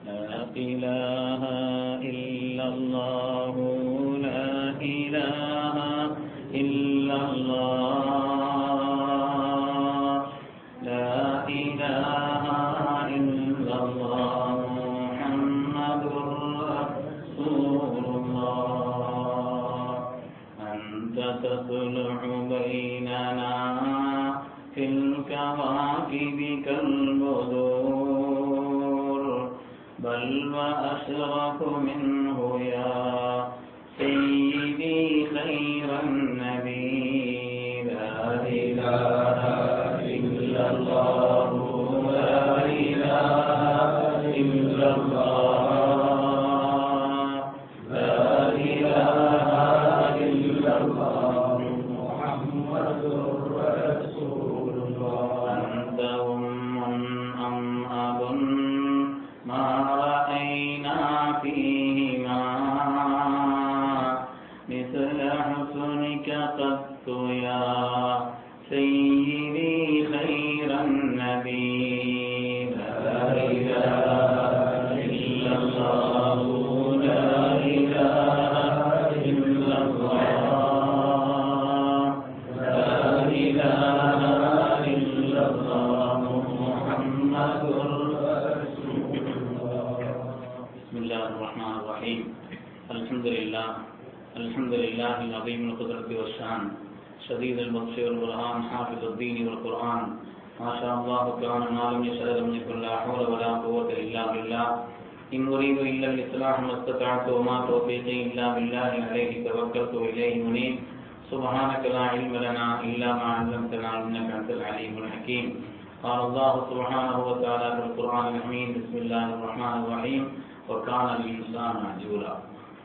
لا إله إلا الله لا إله إلا الله لا إله إلا الله محمد رسول الله أنت تطلع بيننا في الكواكب كالبدور بل وأشرف منه يا سيدي خير النبي لا إله إلا الله لا إله إلا الله لا إله إلا الله محمد رسول الله أنت أم أم أب ما رأينا فيهما مثل حسنك قط يا سيدي خير النبي لا إله إلا الله لا إله إلا الله لا إله إلا الله محمد رسول الله بسم الله الرحمن الرحيم الحمد لله الحمد لله العظيم القدرة والشان شديد البطش والبرهان حافظ الدين والقرآن ما شاء الله كان ما لم يشاء لم يكن لا حول ولا قوة إلا بالله إن أريد إلا الإصلاح ما استطعت وما توفيقي إلا بالله عليه توكلت وإليه منيب سبحانك لا علم لنا إلا ما علمتنا إنك أنت العليم الحكيم قال الله سبحانه وتعالى في القرآن الحميد بسم الله الرحمن الرحيم وكان الإنسان عجولا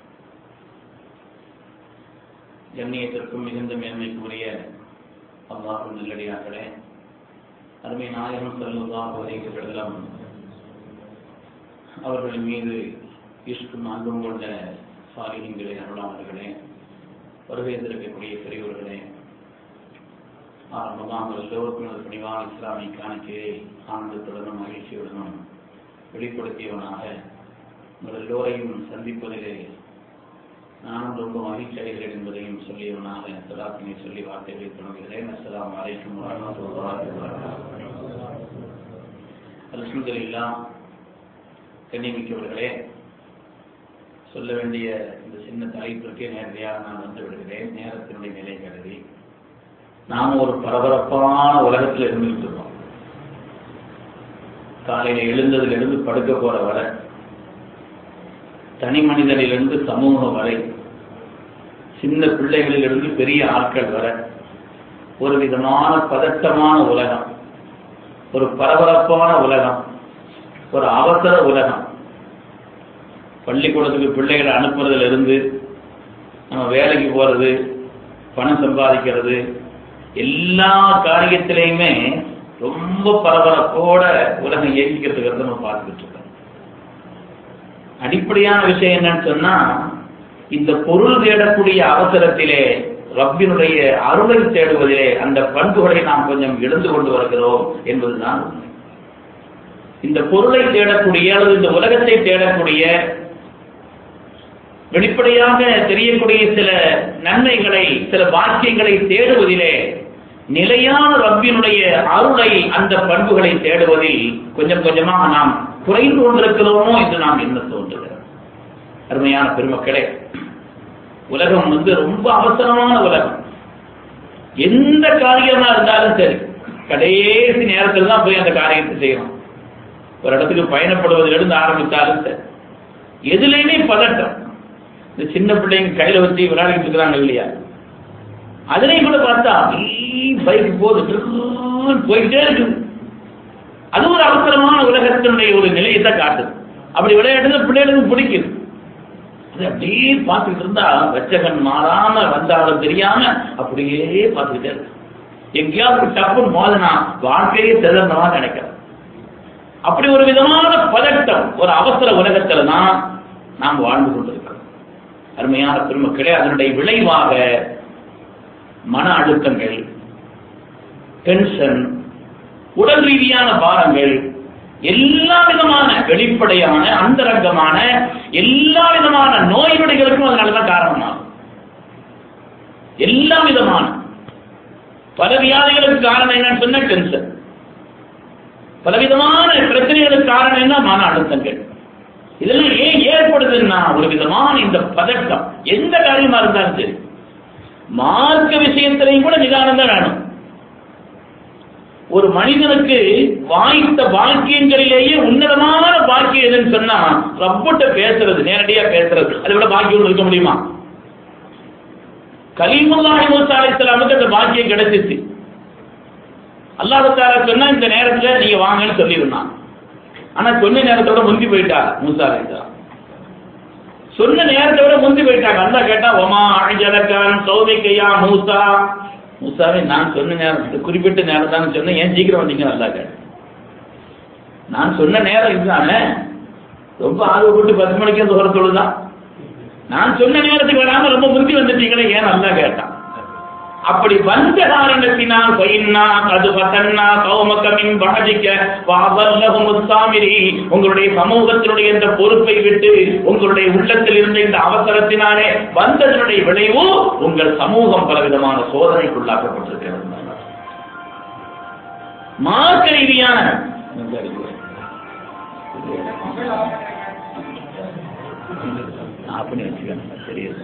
கண்ணியத்திற்கும் மிகுந்த மேன்மைக்கும் உரிய அல்லாஹ் நல்லடியார்களே அருமை நாயகம் செல்லுல்லாஹ் வரைக்கும் அவர்களின் மீது இஷ்கும் அன்பும் கொண்ட சாலிகங்களே அருளாளர்களே வருகை இருக்கக்கூடிய பெரியவர்களே ஆரம்பமாக எல்லோருக்கும் ஒரு பணிவான இஸ்லாமிய காணிக்கையை ஆனந்தத்துடனும் மகிழ்ச்சியுடனும் வெளிப்படுத்தியவனாக உங்கள் எல்லோரையும் சந்திப்பதிலே நானும் ரொம்ப மகிழ்ச்சி அடைகிறேன் என்பதையும் சொல்லியவனாக சலாத்தினை சொல்லி வார்த்தைகளை தொடங்குகிறேன் அஸ்லாம் வலைக்கும் அல்ஹம்துலில்லா கண்ணியமிக்கவர்களே சொல்ல வேண்டிய இந்த சின்ன தலைப்பிற்கு நேரடியாக நான் வந்து விடுகிறேன் நேரத்தினுடைய நிலை கருதி நாம் ஒரு பரபரப்பான உலகத்தில் இருந்துகிட்டு இருக்கோம் காலையில எழுந்ததிலிருந்து படுக்க போற வரை தனி மனிதனிலிருந்து சமூகம் வரை சின்ன பிள்ளைகளிலிருந்து பெரிய ஆட்கள் வரை ஒரு விதமான பதட்டமான உலகம் ஒரு பரபரப்பான உலகம் ஒரு அவசர உலகம் பள்ளிக்கூடத்துக்கு பிள்ளைகளை அனுப்புறதுல இருந்து நம்ம வேலைக்கு போறது பணம் சம்பாதிக்கிறது எல்லா காரியத்திலையுமே ரொம்ப பரபரப்போட உலகம் இயங்கிக்கிறதுக்கு நம்ம பார்த்துக்கிட்டு இருக்கோம் அடிப்படையான விஷயம் என்னன்னு சொன்னா இந்த பொருள் தேடக்கூடிய அவசரத்திலே ரப்பினுடைய அருளை தேடுவதிலே அந்த பண்புகளை நாம் கொஞ்சம் இழந்து கொண்டு வருகிறோம் என்பதுதான் உண்மை இந்த பொருளை தேடக்கூடிய அல்லது இந்த உலகத்தை தேடக்கூடிய வெளிப்படையாக தெரியக்கூடிய சில நன்மைகளை சில பாக்கியங்களை தேடுவதிலே நிலையான ரப்பினுடைய அருளை அந்த பண்புகளை தேடுவதில் கொஞ்சம் கொஞ்சமாக நாம் குறைந்து கொண்டிருக்கிறோமோ என்று நாம் என்ன தோன்றுகிறோம் அருமையான பெருமக்களே உலகம் வந்து ரொம்ப அவசரமான உலகம் எந்த காரியமா இருந்தாலும் சரி கடைசி நேரத்தில் தான் போய் அந்த காரியத்தை செய்யணும் ஒரு இடத்துக்கு பயணப்படுவதிலிருந்து ஆரம்பித்தாலும் சரி எதுலையுமே பதட்டம் இந்த சின்ன பிள்ளைங்க கையில வச்சு விளையாடிட்டு இருக்கிறாங்க இல்லையா அதுலயும் கூட பார்த்தா பைக் போகுது போய்கிட்டே இருக்குது அது ஒரு அவசரமான உலகத்தினுடைய ஒரு நிலையை தான் காட்டுது அப்படி விளையாடுறது பிள்ளைகளுக்கு பிடிக்குது அது அப்படியே பார்த்துக்கிட்டு இருந்தா வெச்சகன் மாறாம வந்தாலும் தெரியாம அப்படியே பார்த்துக்கிட்டே இருக்கு எங்கேயாவது டப்புன்னு மோதனா வாழ்க்கையே திறந்தமா நினைக்கிறேன் அப்படி ஒரு விதமான பதட்டம் ஒரு அவசர உலகத்துல தான் நாம் வாழ்ந்து கொண்டிருக்கிறோம் அருமையான பெருமக்களே அதனுடைய விளைவாக மன அழுத்தங்கள் டென்ஷன் உடல் ரீதியான பாரங்கள் எல்லா விதமான வெளிப்படையான அந்தரங்கமான எல்லா விதமான நோய் நொடிகளுக்கும் அதனாலதான் காரணமாகும் எல்லா விதமான பல வியாதிகளுக்கு காரணம் என்னன்னு சொன்ன டென்ஷன் பலவிதமான பிரச்சனைகளுக்கு காரணம் என்ன மன அழுத்தங்கள் இதெல்லாம் ஏன் ஏற்படுதுன்னா ஒரு விதமான இந்த பதட்டம் எந்த காரியமா இருந்தாலும் சரி மார்க்க விஷயத்திலையும் கூட நிதானம் தான் வேணும் ஒரு மனிதனுக்கு வாய்த்த பாக்கியங்களிலேயே உன்னதமான பாக்கியம் எதுன்னு சொன்னா ரப்பிட்ட பேசுறது நேரடியா பேசுறது அதை விட பாக்கியம் இருக்க முடியுமா கலீமுல்லாஹி மூசா அலைஹிஸ்ஸலாமுக்கு அந்த பாக்கியம் கிடைச்சிச்சு அல்லாஹ் தாலா சொன்னா இந்த நேரத்துல நீங்க வாங்கன்னு சொல்லியிருந்தான் ஆனா சொன்ன நேரத்தோட முந்தி போயிட்டா மூசா அலைஹிஸ்ஸலாம் சொன்ன நேரத்தை விட முந்தி போயிட்டாங்க அல்லாஹ் கேட்டா ஒமா அழிஜலக்கான் சௌதிக்கையா மூசா மூசாவே நான் சொன்ன நேரம் குறிப்பிட்ட நேரம் தான் சொன்னேன் ஏன் சீக்கிரம் வந்தீங்க அல்லாஹ் கேட்டேன் நான் சொன்ன நேரம் இதுதானே ரொம்ப ஆர்வப்பட்டு பத்து மணிக்கு அந்த ஒரு தொழுதான் நான் சொன்ன நேரத்துக்கு வராம ரொம்ப முந்தி வந்துட்டீங்களே ஏன் நல்லா கேட்டான் அப்படி வந்த காரணத்தினால் பையன்னா அது பத்தன்னா கௌமக்கமின் பாதிக்க வாவல்லகும் உத்தாமிரி உங்களுடைய சமூகத்தினுடைய இந்த பொறுப்பை விட்டு உங்களுடைய உள்ளத்தில் இருந்த இந்த அவசரத்தினாலே வந்ததனுடைய விளைவு உங்கள் சமூகம் பலவிதமான சோதனைக்குள்ளாக்கப்பட்டிருக்கிறது மார்க்க ரீதியான அப்படி வச்சுக்கணும் தெரியுது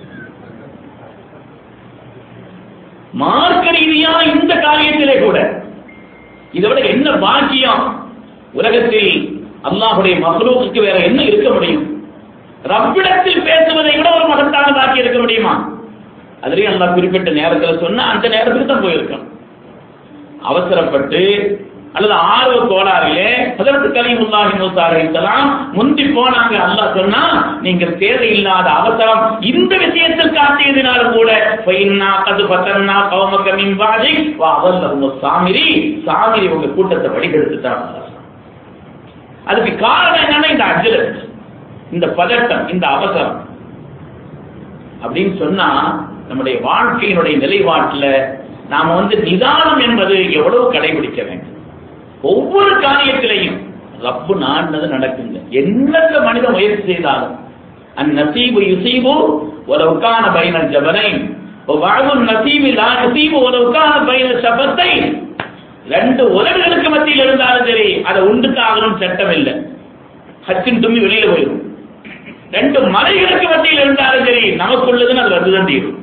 மார்க்க ரீதியான இந்த காரியத்திலே கூட இதை விட என்ன பாக்கியம் உலகத்தில் அல்லாஹுடைய மகளூக்கு வேற என்ன இருக்க முடியும் ரப்பிடத்தில் பேசுவதை விட ஒரு மகத்தான பாக்கியம் இருக்க முடியுமா அதுலயும் அல்லாஹ் குறிப்பிட்ட நேரத்தில் சொன்னா அந்த நேரத்துக்கு தான் போயிருக்கணும் அவசரப்பட்டு அல்லது ஆர்வ கோளாறிலே அதற்கு கலிமுல்லாஹி மூசா அலைஹிஸ்ஸலாம் முந்தி போனாங்க அல்லாஹ் சொன்னா நீங்கள் தேவையில்லாத அவசரம் இந்த விஷயத்தில் காட்டியதினாலும் கூட ஃபைன்னா கது பத்தன்னா கௌமக மின் பாதி வா அவல்லஹு சாமிரி சாமிரி உங்க கூட்டத்தை வழிகெடுத்துட்டான் அதுக்கு காரணம் என்னன்னா இந்த அஜலத் இந்த பதட்டம் இந்த அவசரம் அப்படின்னு சொன்னா நம்முடைய வாழ்க்கையினுடைய நிலைப்பாட்டுல நாம வந்து நிதானம் என்பது எவ்வளவு கடைபிடிக்க வேண்டும் ஒவ்வொரு காரியத்திலையும் ரப்பு நாடினது நடக்குங்க என்னென்ன மனிதன் முயற்சி செய்தாலும் அந்நசீபு யுசீபு உலவுக்கான பைனல் ஜபனை வாழ்வு நசீபு லா நசீபு உலவுக்கான பைனல் சபத்தை ரெண்டு உலகங்களுக்கு மத்தியில் இருந்தாலும் சரி அதை உண்டுக்கு ஆகணும் சட்டம் இல்லை ஹச்சின் தும்மி வெளியில போயிடும் ரெண்டு மலைகளுக்கு மத்தியில் இருந்தாலும் சரி நமக்குள்ளதுன்னு அது வந்துதான் தீரும்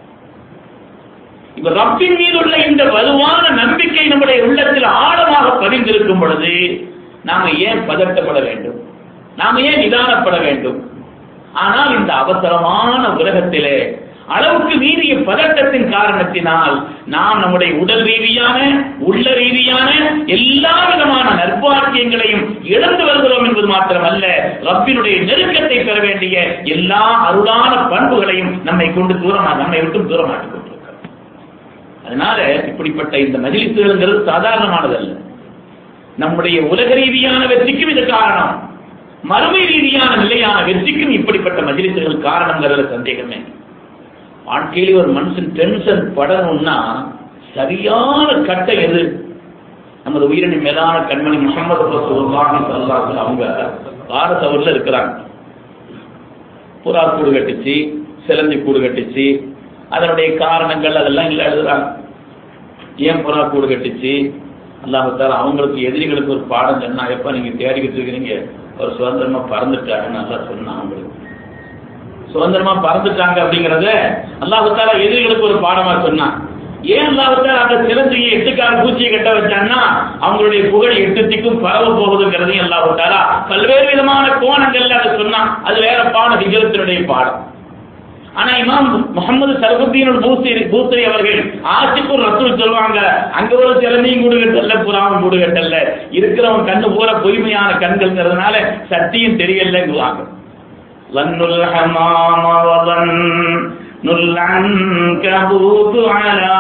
இப்ப ரப்பின் மீது உள்ள இந்த வலுவான நம்பிக்கை நம்முடைய உள்ளத்தில் ஆழமாக பதிந்திருக்கும் பொழுது நாம ஏன் பதட்டப்பட வேண்டும் நாம ஏன் நிதானப்பட வேண்டும் ஆனால் இந்த அவசரமான உலகத்திலே அளவுக்கு மீறிய பதட்டத்தின் காரணத்தினால் நாம் நம்முடைய உடல் ரீதியான உள்ள ரீதியான எல்லா விதமான நற்பாக்கியங்களையும் இழந்து வருகிறோம் என்பது மாத்திரமல்ல ரப்பினுடைய நெருக்கத்தை பெற வேண்டிய எல்லா அருளான பண்புகளையும் நம்மை கொண்டு தூரமாக நம்மை விட்டு தூரமாக்கிக் கொண்டிருக்கிறோம் அதனால இப்படிப்பட்ட இந்த மகிழ்ச்சிகள்ங்கிறது சாதாரணமானதல்ல நம்முடைய உலக ரீதியான வெற்றிக்கும் இது காரணம் மறுமை ரீதியான நிலையான வெற்றிக்கும் இப்படிப்பட்ட மகிழ்ச்சிகள் காரணங்கிறதுல சந்தேகமே வாழ்க்கையில ஒரு மனுஷன் டென்ஷன் படணும்னா சரியான கட்டை எது நமது உயிரின் மேலான கண்மணி முகமது ரசூலுல்லாஹி ஸல்லல்லாஹு அலைஹி அவங்க பாரதவர்ல இருக்கிறாங்க புறா கூடு கட்டுச்சு சிலந்தி கூடு கட்டுச்சு அதனுடைய காரணங்கள் அதெல்லாம் இல்ல எழுதுறாங்க ஏன் புறா கூடு கட்டுச்சு அல்லாஹால அவங்களுக்கு எதிரிகளுக்கு ஒரு பாடம் சொன்னா எப்ப நீங்க தேடிக்கிட்டு இருக்கிறீங்க ஒரு சுதந்திரமா பறந்துட்டாருன்னு நல்லா சொன்னா அவங்களுக்கு சுதந்திரமா பறந்துட்டாங்க அப்படிங்கறத அல்லாஹால எதிரிகளுக்கு ஒரு பாடமா சொன்னான் ஏன் அல்லாஹால அந்த சிலந்தையை எட்டுக்கார பூச்சியை கட்ட வச்சான்னா அவங்களுடைய புகழ் எட்டுத்திக்கும் பரவ போகுதுங்கிறதையும் அல்லாஹால பல்வேறு விதமான கோணங்கள்ல அதை சொன்னான் அது வேற பாடம் விஜயத்தினுடைய பாடம் ஆனா இமாம் முகமது சரபுத்தீன் பூசரி பூசரி அவர்கள் ஆட்சிக்கு ரசூல் சொல்லுவாங்க அங்க ஒரு சிலந்தையும் கூடு கட்டல புறாவும் கூடு கட்டல இருக்கிறவன் கண்ணு பூரா பொய்மையான கண்கள்ங்கிறதுனால சத்தியம் தெரியலங்குவாங்க ظن الحمام وظن العنكبوت على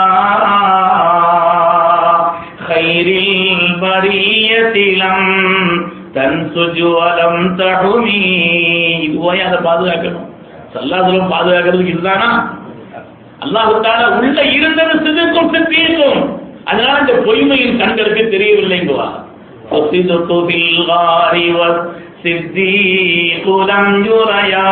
خير البرية لم تنسج ولم تحمي இதுவாய் அதை பாதுகாக்கணும் சல்லாசலம் பாதுகாக்கிறதுக்கு இதுதானா அல்லாஹு தாலா உள்ள இருந்தது சிதுக்கும் சித்தீர்க்கும் அதனால இந்த பொய்மையின் கண்களுக்கு தெரியவில்லைங்குவா وصدق في الغار والصديق لم يريا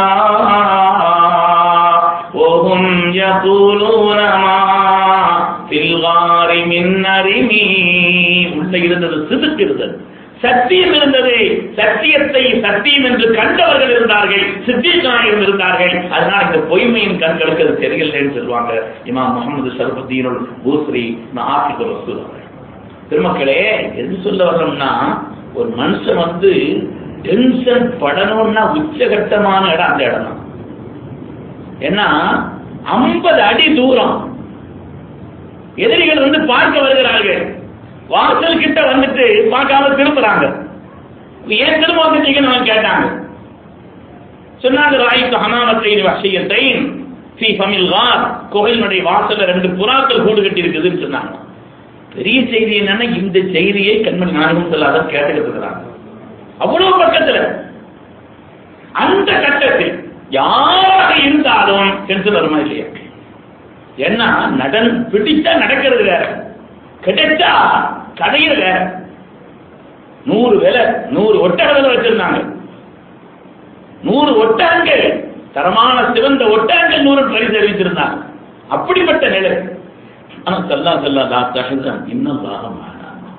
وهم يقولون ما في الغار من نرمي உள்ள இருந்தது சிதுக்கு இருந்தது சத்தியம் இருந்தது சத்தியத்தை சத்தியம் என்று கண்டவர்கள் இருந்தார்கள் சித்திகாயம் இருந்தார்கள் அதனால் இந்த பொய்மையின் கண்களுக்கு அது தெரியலன்னு சொல்லுவாங்க இமாம் முகமது சர்புத்தீனுல் பூஸ்ரி ஆசிக் ரசூல் அவர்கள் பெருமக்களே எது சொல்ல வர்றோம்னா ஒரு மனுஷன் வந்து டென்ஷன் படணும்னா உச்சகட்டமான இடம் அந்த இடம் தான் ஏன்னா ஐம்பது அடி தூரம் எதிரிகள் வந்து பார்க்க வருகிறார்கள் வாசல் கிட்ட வந்துட்டு பார்க்காம திரும்புறாங்க ஏன் திரும்ப வந்துட்டீங்கன்னு கேட்டாங்க சொன்னாங்க ராய்க்கு ஹமாமத்தை வசியத்தை ஃபி ஃபமில் கார் கோயிலுடைய வாசல்ல ரெண்டு புறாக்கள் கூடு கட்டி இருக்குதுன்னு சொன்னாங்க பெரிய செய்தி என்னன்னா இந்த செய்தியை கண்மணி நாயகம் சொல்லாத கேட்டுக்கிட்டு இருக்கிறாங்க அவ்வளவு பக்கத்துல அந்த கட்டத்தில் யாராக இருந்தாலும் டென்ஷன் வருமா இல்லையா ஏன்னா நடன் பிடிச்சா நடக்கிறது வேற கிடைச்சா கடையில் வேற நூறு விலை நூறு ஒட்டக விலை வச்சிருந்தாங்க நூறு ஒட்டகங்கள் தரமான சிவந்த ஒட்டகங்கள் நூறு பரிசு அறிவிச்சிருந்தாங்க அப்படிப்பட்ட நிலை ஆனா சல்லா சல்லா லா தகதன் இன்னும் லாகமான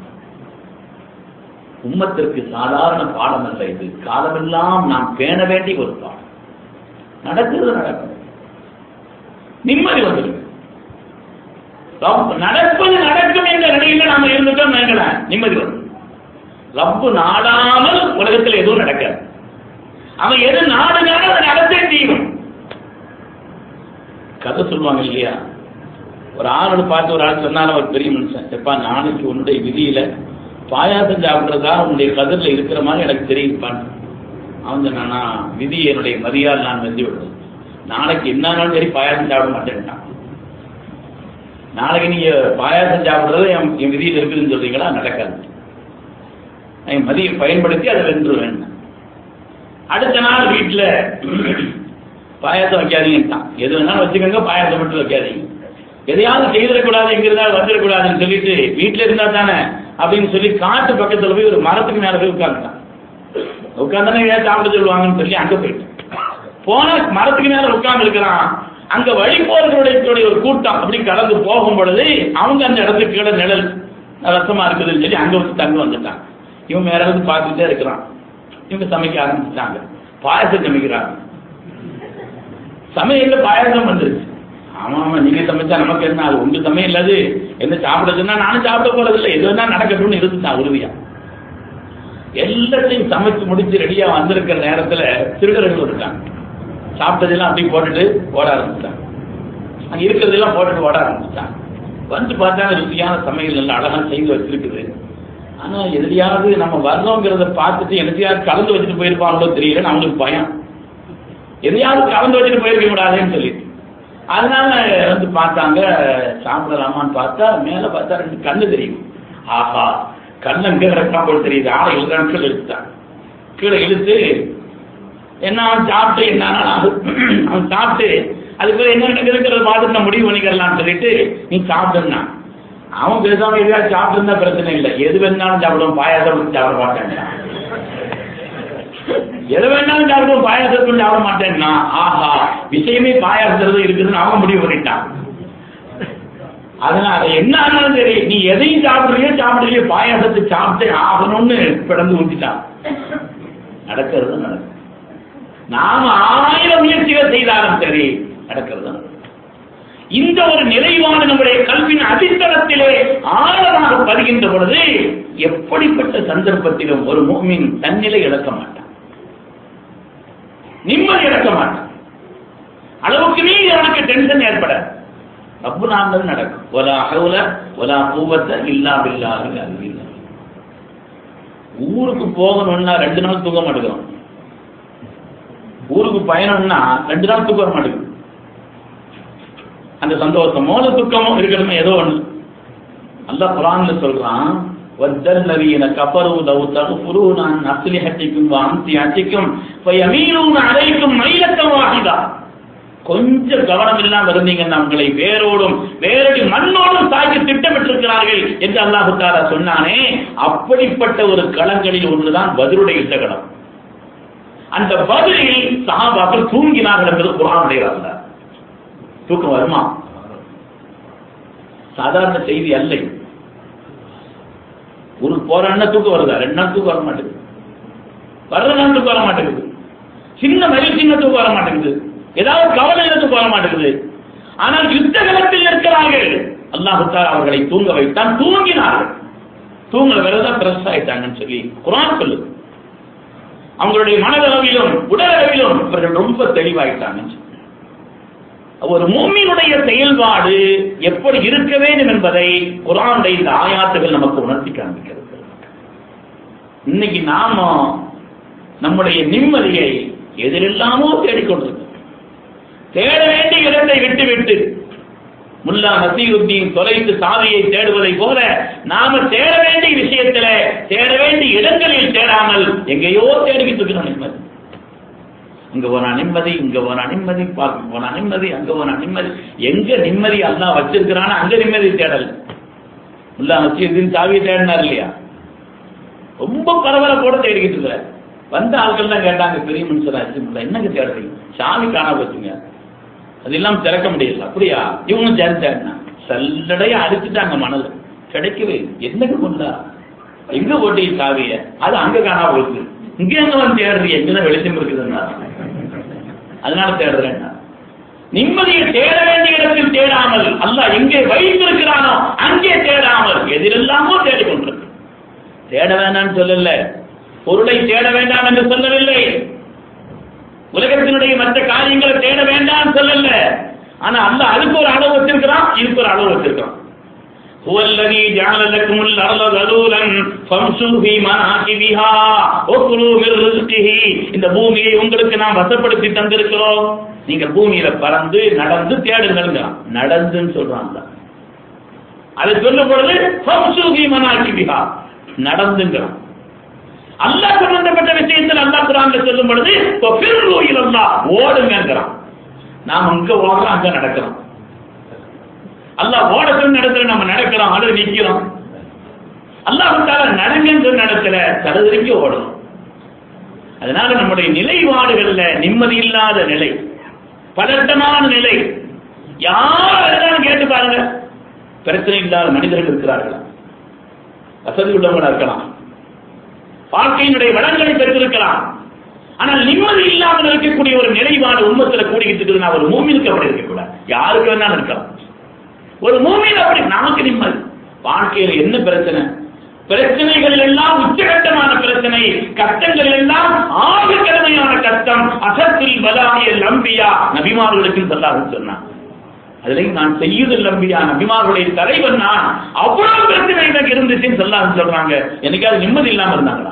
உம்மத்திற்கு சாதாரண பாடம் அல்ல இது காலமெல்லாம் நாம் பேண வேண்டிய ஒரு பாடம் நடக்கிறது நடக்கும் நிம்மதி வந்துருக்கு ரப் நடப்பது நடக்கும் என்ற நிலையில நாம இருந்துட்டோம் நினைக்கலாம் நிம்மதி வரும் ரப்பு நாடாமல் உலகத்தில் எதுவும் நடக்காது அவன் எது நாடுனாலும் அதை நடத்தே செய்யும் கதை சொல்லுவாங்க இல்லையா ஒரு ஆளோட பார்த்து ஒரு ஆள் சொன்னாலும் ஒரு பெரிய மனுஷன் எப்பா நாளைக்கு உன்னுடைய விதியில பாயாசம் சாப்பிடுறதா உன்னுடைய கதிரில் இருக்கிற மாதிரி எனக்கு தெரியுப்பான் அவன் சொன்னானா விதி என்னுடைய மதியால் நான் வெந்து விடுறது நாளைக்கு என்னாலும் சரி பாயாசம் சாப்பிட மாட்டேன்ட்டான் நாளைக்கு நீங்க பாயாசம் சாப்பிடுறது என் என் விதியில் இருக்குதுன்னு சொல்றீங்களா நடக்காது என் மதியை பயன்படுத்தி அதை வென்றுவேன் அடுத்த நாள் வீட்டுல பாயாசம் வைக்காதீங்கட்டான் எது வேணாலும் வச்சுக்கோங்க பாயாசம் மட்டும் வைக்காதீங்க எதையாவது செய்திடக்கூடாது எங்கிருந்தாலும் வந்துடக்கூடாதுன்னு சொல்லிட்டு வீட்டுல இருந்தா தானே அப்படின்னு சொல்லி காட்டு பக்கத்துல போய் ஒரு மரத்துக்கு மேல போய் உட்கார்ந்துட்டான் உட்கார்ந்தானே ஏன் சாப்பிட சொல்லுவாங்கன்னு சொல்லி அங்க போயிட்டு போன மரத்துக்கு மேல உட்கார்ந்து இருக்கிறான் அங்க வழி போறவர்களுடைய ஒரு கூட்டம் அப்படி கடந்து போகும் பொழுது அவங்க அந்த இடத்துக்கு கீழே நிழல் ரசமா இருக்குதுன்னு சொல்லி அங்க வந்து தங்க வந்துட்டாங்க இவன் வேற இருந்து பார்த்துட்டே இருக்கிறான் இவங்க சமைக்க ஆரம்பிச்சுட்டாங்க பாயசம் சமைக்கிறாங்க சமையல்ல பாயசம் வந்துருச்சு ஆமா ஆமா நீங்க சமைச்சா நமக்கு என்ன அது உங்க சமையல் அது என்ன சாப்பிடுறதுன்னா நானும் சாப்பிட போறது இல்லை எது வேணா நடக்கட்டும்னு இருந்துட்டான் உறுதியா எல்லாத்தையும் சமைச்சு முடிச்சு ரெடியா வந்திருக்கிற நேரத்துல திருடர்கள் இருக்காங்க சாப்பிட்டதெல்லாம் அப்படியே போட்டுட்டு ஓட ஆரம்பிச்சிட்டாங்க அங்க இருக்கிறதெல்லாம் போட்டுட்டு ஓட ஆரம்பிச்சிட்டாங்க வந்து பார்த்தா ருசியான சமையல் நல்ல அழகா செய்து வச்சிருக்குது ஆனா எதிரியாவது நம்ம வர்றோங்கிறத பார்த்துட்டு எதையாவது கலந்து வச்சுட்டு போயிருப்பாங்களோ தெரியல அவங்களுக்கு பயம் எதையாவது கலந்து வச்சுட்டு போயிருக்க கூடாதுன்னு சொல்லிட்டு அதனால வந்து பார்த்தாங்க சாப்பிடலாமான்னு பார்த்தா மேல பார்த்தா ரெண்டு கண்ணு தெரியும் ஆஹா கண்ணு அங்க கிடக்கா போல தெரியுது ஆளை இழுக்கிறான்னு கீழே இழுத்துட்டான் கீழே இழுத்து என்ன அவன் சாப்பிட்டு என்ன அவன் சாப்பிட்டு அதுக்கு பிறகு என்ன இருக்கிறத பார்த்துட்டு நான் முடிவு பண்ணிக்கலாம்னு சொல்லிட்டு நீ சாப்பிடுனா அவன் பேசாம எதையாவது சாப்பிட்டு இருந்தா பிரச்சனை இல்லை எது வேணாலும் சாப்பிடுவோம் பாயாசம் சாப்பிட மாட்டேன் எது வேணாலும் சாப்பிடுவோம் பாயாசத்துக்கு சாப்பிட மாட்டேன்னா ஆஹா விஷயமே பாயாசத்துல இருக்குதுன்னு அவன் முடிவு பண்ணிட்டான் அதனால என்ன ஆனாலும் சரி நீ எதையும் சாப்பிடுறியோ சாப்பிடுறியோ பாயாசத்தை சாப்பிட்டே ஆகணும்னு பிறந்து ஊட்டிட்டான் நடக்கிறது நடக்கும் நாம ஆயிரம் முயற்சிகள் செய்தாலும் சரி நடக்கிறது நடக்கும் இந்த ஒரு நிறைவான நம்முடைய கல்வியின் அடித்தளத்திலே ஆழமாக பதிகின்ற பொழுது எப்படிப்பட்ட சந்தர்ப்பத்திலும் ஒரு மூமின் தன்னிலை இழக்க மாட்டான் நிம்மதி இழக்க மாட்டான் அளவுக்கு மீறி அவனுக்கு டென்ஷன் ஏற்பட ரப்பு நாங்கள் நடக்கும் ஒலா அகவுல ஒலா பூவத்தை இல்லா பில்லாக அறிவில்லை ஊருக்கு போகணும்னா ரெண்டு நாள் தூங்க மாட்டேங்கிறோம் ஊருக்கு பயணம்னா ரெண்டு நாள் தூக்க மாட்டேங்குது அந்த சந்தோஷமோ அந்த துக்கமோ இருக்கணுமே ஏதோ ஒண்ணு அல்லாஹ் குரான்ல சொல்றான் வத்தல்லவீன கபரு லவ் தகுஃபுரூன அன் அஸ்லிஹத்திக்கும் வ அம்சியத்திக்கும் ஃபயமீலூன அலைக்கும் மைலத்தம் வாஹிதா கொஞ்சம் கவனம் இல்லாம இருந்தீங்கன்னா உங்களை வேரோடும் வேரடி மண்ணோடும் சாய்த்து திட்டமிட்டிருக்கிறார்கள் என்று அல்லாஹு தாலா சொன்னானே அப்படிப்பட்ட ஒரு களங்களில் ஒன்றுதான் பதிலுடைய யுத்த களம் அந்த பதிலில் சஹாபாக்கள் தூங்கினார்கள் என்பது குரானுடைய வரல தூக்கம் வருமா சாதாரண செய்தி அல்ல இது. ஒரு போறான்னா தூக்கம் வருதா ரெண்டு நாள் தூக்கம் வர மாட்டேங்குது வர்ற நாள் தூக்கம் வர மாட்டேங்குது சின்ன மயில் சின்ன தூக்கம் வர மாட்டேங்குது ஏதாவது கவலையில தூக்கம் வர மாட்டேங்குது ஆனால் யுத்த களத்தில் இருக்கிறார்கள் அல்லாஹு தஆலா அவர்களை தூங்க வைத்தான் தூங்கினார்கள் தூங்கல வேறதான் பிரஸ் ஆயிட்டாங்கன்னு சொல்லி குரான் சொல்லுது அவங்களுடைய மனதளவிலும் உடலளவிலும் அவர்கள் ரொம்ப தெளிவாயிட்டாங்கன்னு சொல்லி. ஒரு மூமியினுடைய செயல்பாடு எப்படி இருக்க வேண்டும் என்பதை குரானுடைய இந்த ஆயாத்துகள் நமக்கு உணர்த்தி காண்பிக்கிறது இன்னைக்கு நாம நம்முடைய நிம்மதியை எதிரெல்லாமோ தேடிக்கொண்டிருக்கிறோம் தேட வேண்டிய இடத்தை விட்டுவிட்டு முல்லா நசீருத்தீன் தொலைத்து சாவியை தேடுவதை போல நாம தேட வேண்டிய விஷயத்துல தேட வேண்டிய இடங்களில் தேடாமல் எங்கேயோ தேடிக்கிட்டு இருக்கிறோம் நிம்மதி இங்க போனா நிம்மதி இங்க போனா நிம்மதி பார்க்க போனா நிம்மதி அங்க போனா நிம்மதி எங்க நிம்மதி அல்லாஹ் வச்சிருக்கிறானோ அங்க நிம்மதி தேடல் முல்லா நசீருத்தீன் சாவியை தேடினார் இல்லையா ரொம்ப பரபரப்போட தேடிக்கிட்டு இருக்கிற வந்த ஆட்கள் தான் கேட்டாங்க பெரிய மனுஷரா முல்லா என்னங்க தேடுறீங்க சாமி காணா போச்சுங்க அது இல்லாம திறக்க முடியல அப்படியா இவங்க சேர்ந்தாங்க சல்லடையா அடிச்சுட்டாங்க மணல் கிடைக்கவே இல்லை. என்னங்க முல்லா எங்க போட்டி சாவிய அது அங்க காணா போச்சு இங்க எங்க வந்து தேடுறீங்க எங்கதான் வெளிச்சம் இருக்குதுன்னா அதனால தேடுறேன் நிம்மதியை தேட வேண்டிய இடத்தில் தேடாமல் அல்லாஹ் எங்கே வைத்திருக்கிறானோ அங்கே தேடாமல் எதிரெல்லாமோ தேடிக்கொண்டிருக்கு தேட வேண்டாம்னு சொல்லல பொருளை தேட வேண்டாம் என்று சொல்லவில்லை உலகத்தினுடைய மற்ற காரியங்களை தேட வேண்டாம் சொல்லல ஆனா அல்லாஹ் அதுக்கு ஒரு அளவு வச்சிருக்கிறான் இதுக்கு ஒரு அளவு வச்சிருக்கிறான் هو الذي جعل لكم الأرض ذلولا فامشوا في مناكبها وكلوا من رزقه இந்த பூமியை உங்களுக்கு நாம் வசப்படுத்தி தந்திருக்கிறோம் நீங்க பூமியில பறந்து நடந்து தேடுங்கள் நடந்துன்னு சொல்றாங்க அதை சொல்லும் பொழுது ஃபம்சு ஃபீ மனாகிபிஹா நடந்துங்கிறான் அல்லாஹ் சம்பந்தப்பட்ட விஷயத்தில் அல்லாஹ் குரான்ல சொல்லும் பொழுது ஃபபிர்ரு இலல்லாஹ் ஓடுங்கங்கிறான் நாம் இங்க ஓடுறோம் அங்க நடக்கிறோம் அல்லாஹ் ஓட சொல்லி நடத்துல நம்ம நடக்கிறோம் அல்லது நிக்கிறோம் அல்லாஹ் தால நடங்கன்னு சொல்லி நடக்கல தடுதிரிக்கு ஓடணும் அதனால நம்முடைய நிலைப்பாடுகள்ல நிம்மதி இல்லாத நிலை பதட்டமான நிலை யார் இருந்தாலும் கேட்டு பாருங்க பிரச்சனை இல்லாத மனிதர்கள் இருக்கிறார்களா வசதி உள்ளவங்களா இருக்கலாம் வாழ்க்கையினுடைய வளங்களை பெற்றிருக்கலாம் ஆனால் நிம்மதி இல்லாமல் இருக்கக்கூடிய ஒரு நிலைப்பாடு உண்மத்துல கூடிக்கிட்டு இருக்குதுன்னா ஒரு மூமினுக்கு அப்படி இருக்கக்கூடாது யாருக்கு வேணாலும் இருக்கலாம் ஒரு மூமியில் அப்படி நமக்கு நிம்மதி வாழ்க்கையில என்ன பிரச்சனை பிரச்சனைகள் எல்லாம் உச்சகட்டமான பிரச்சனை கஷ்டங்கள் எல்லாம் ஆக கடுமையான கஷ்டம் அசத்தில் பலாமிய லம்பியா நபிமார்களுக்கு சொல்லாக சொன்னான் அதுலயும் நான் செய்யுதல் நம்பியா நபிமார்களுடைய தலைவன் நான் அவ்வளவு பிரச்சனை எனக்கு இருந்துச்சுன்னு சொல்லாக சொல்றாங்க என்னைக்காவது நிம்மதி இல்லாம இருந்தாங்களா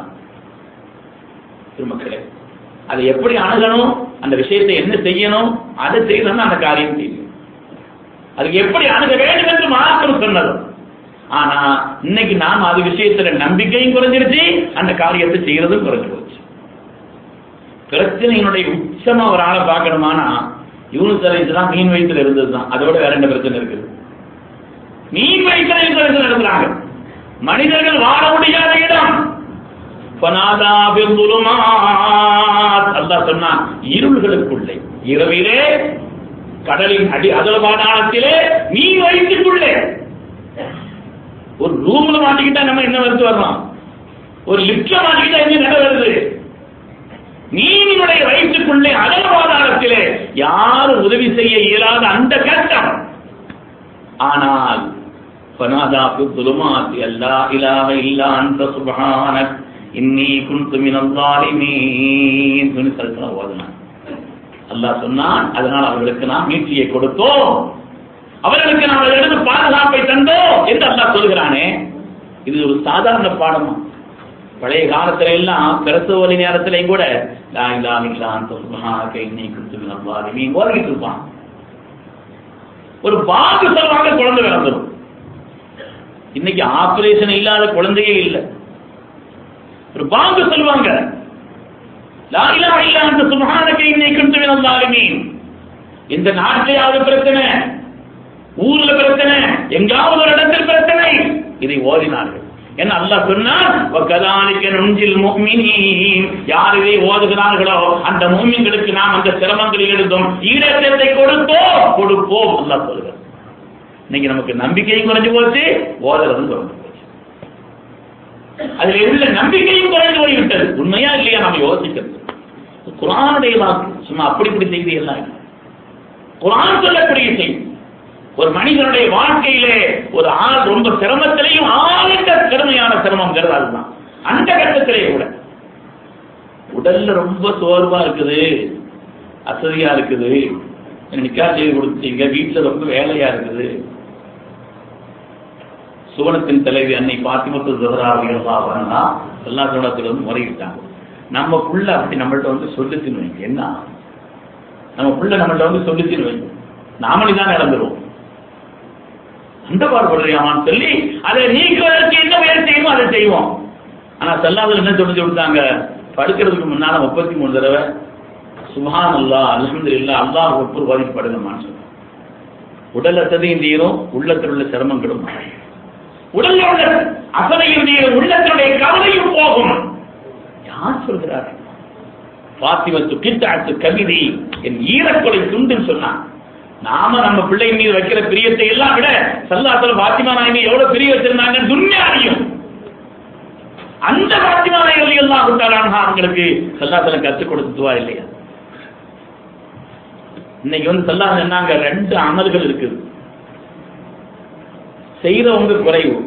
திருமக்களே அதை எப்படி அணுகணும் அந்த விஷயத்தை என்ன செய்யணும் அதை செய்யணும்னு அந்த காரியம் செய்யணும் அதுக்கு எப்படி அணுக வேண்டும் என்று மார்க்கம் சொன்னது ஆனா இன்னைக்கு நாம் அது விஷயத்துல நம்பிக்கையும் குறைஞ்சிருச்சு அந்த காரியத்தை செய்யறதும் குறைஞ்சு போச்சு பிரச்சனையினுடைய உச்சமா ஒரு ஆளை பார்க்கணுமானா யூனிஸ் அலைஸ் மீன் வயிற்றுல இருந்தது தான் அதோட வேற என்ன பிரச்சனை இருக்குது மீன் வயிற்றுல இருக்கிறது நடத்துறாங்க மனிதர்கள் வாழ முடியாத இடம் ஃபனாதா பிர்துலுமாத் அல்லாஹ் சொன்னான் இருள்களுக்குள்ளே இரவிலே கடலின் அடி அதலபாதானத்திலே நீ வயிற்றுக்குள்ளே ஒரு ரூம்ல மாட்டிக்கிட்டா நம்ம என்ன வருது வரலாம் ஒரு லிப்ட்ல மாட்டிக்கிட்டா என்ன நட வருது மீனினுடைய வயிற்றுக்குள்ளே அதலபாதானத்திலே யாரும் உதவி செய்ய இயலாத அந்த கட்டம் ஆனால் فنادى في الظلمات أن لا إله إلا أنت سبحانك إني كنت من الظالمين ஓதுனான் அல்லாஹ் சொன்னான் அதனால் அவர்களுக்கு நாம் மீட்சியை கொடுத்தோம் அவர்களுக்கு நாம் அதிலிருந்து பாதுகாப்பை தந்தோம் என்று அல்லாஹ் சொல்கிறானே இது ஒரு சாதாரண பாடமா பழைய காலத்துல எல்லாம் பிரசவ வழி நேரத்திலையும் கூட லா இலாஹ இல்லா அன்த சுப்ஹானக இன்னி குன்து மினல் ஸாலிமீன் ஓதிட்டு இருப்பான் ஒரு பாக்கு சொல்வாங்க குழந்தை பிறந்துடும் இன்னைக்கு ஆபரேஷன் இல்லாத குழந்தையே இல்லை ஒரு பாங்கு சொல்லுவாங்க லா இலாஹ இல்லா அன்த சுப்ஹானக இன்னி குன்து மினல் ஸாலிமீன் இந்த நாட்டிலேயாவது பிரச்சனை ஊர்ல பிரச்சனை எங்காவது ஒரு இடத்தில் பிரச்சனை இதை ஓதினார்கள் என்ன அல்லாஹ் சொன்னான் வக்கதாலிக்க நுஞ்சில் முஃமினீன் யார் இதை ஓதுகிறார்களோ அந்த மூமின்களுக்கு நாம் அந்த சிரமங்களில் இருந்தும் ஈடேற்றத்தை கொடுப்போம் கொடுப்போம் அல்லாஹ் சொல்கிறார் இன்னைக்கு நமக்கு நம்பிக்கையும் குறைஞ்சு போச்சு ஓதுறதும் குறைஞ்சு போச்சு அதில் உள்ள நம்பிக்கையும் குறைந்து போய்விட்டது உண்மையா இல்லையா நம்ம யோசிக்கிறது குரானுடைய வாக்கு சும்மா அப்படி இப்படி செய்தி எல்லாம் இல்லை. குரான் சொல்லக்கூடிய செய்தி ஒரு மனிதனுடைய வாழ்க்கையிலே ஒரு ஆள் ரொம்ப சிரமத்திலையும் ஆழ்ந்த கடுமையான சிரமங்கிறது அதுதான் அந்த கட்டத்திலே கூட உடல்ல ரொம்ப சோர்வா இருக்குது அசதியா இருக்குது நிக்கா செய்து கொடுத்தீங்க வீட்டுல ரொம்ப வேலையா இருக்குது சுவனத்தின் தலைவி அன்னை பாத்திமத்து ஜஹரா அப்படிங்கிறதா வரனா எல்லா சுவனத்துல வந்து முறையிட்டாங்க நம்ம புள்ள அப்படி நம்மள்ட்ட வந்து சொல்லுச்சுன்னு வைங்க என்ன நம்ம புள்ள நம்மள்ட்ட வந்து சொல்லுச்சுன்னு வைங்க நாமளே தான் நடந்துருவோம் அந்த பாடுபடுறியாமான்னு சொல்லி அதை நீக்குவதற்கு என்ன முயற்சி செய்யுமோ அதை செய்வோம் ஆனா செல்லாதல் என்ன சொல்லி கொடுத்தாங்க படுக்கிறதுக்கு முன்னால முப்பத்தி மூணு தடவை சுபான் அல்லா அல்ஹம்துலில்லாஹ் அல்லாஹ் ஒப்புர் பாதிக்கப்படுங்கம்மான்னு சொன்னாங்க உடல் அசதியும் தீரும் உள்ளத்தில் உள்ள சிரமங்களும் மாறும். உடல்ல உள்ள அசதையும் தீரும் உள்ளத்தினுடைய கவலையும் போகும் யார் சொல்கிறார் பாத்திமத்து கித்தாத்து கவிதை என் ஈரக்கொலை துண்டுன்னு சொன்னான் நாம நம்ம பிள்ளை மீது வைக்கிற பிரியத்தை எல்லாம் விட சல்லாத்துல பாத்திமா நாயகி எவ்வளவு பிரிய வச்சிருந்தாங்க துன்யாரியும் அந்த பாத்திமா நாயகி எல்லாம் விட்டாளான் அவங்களுக்கு சல்லாத்துல கற்றுக் கொடுத்துவா இல்லையா இன்னைக்கு வந்து சல்லா சொன்னாங்க ரெண்டு அமல்கள் இருக்குது செய்யறவங்க குறைவு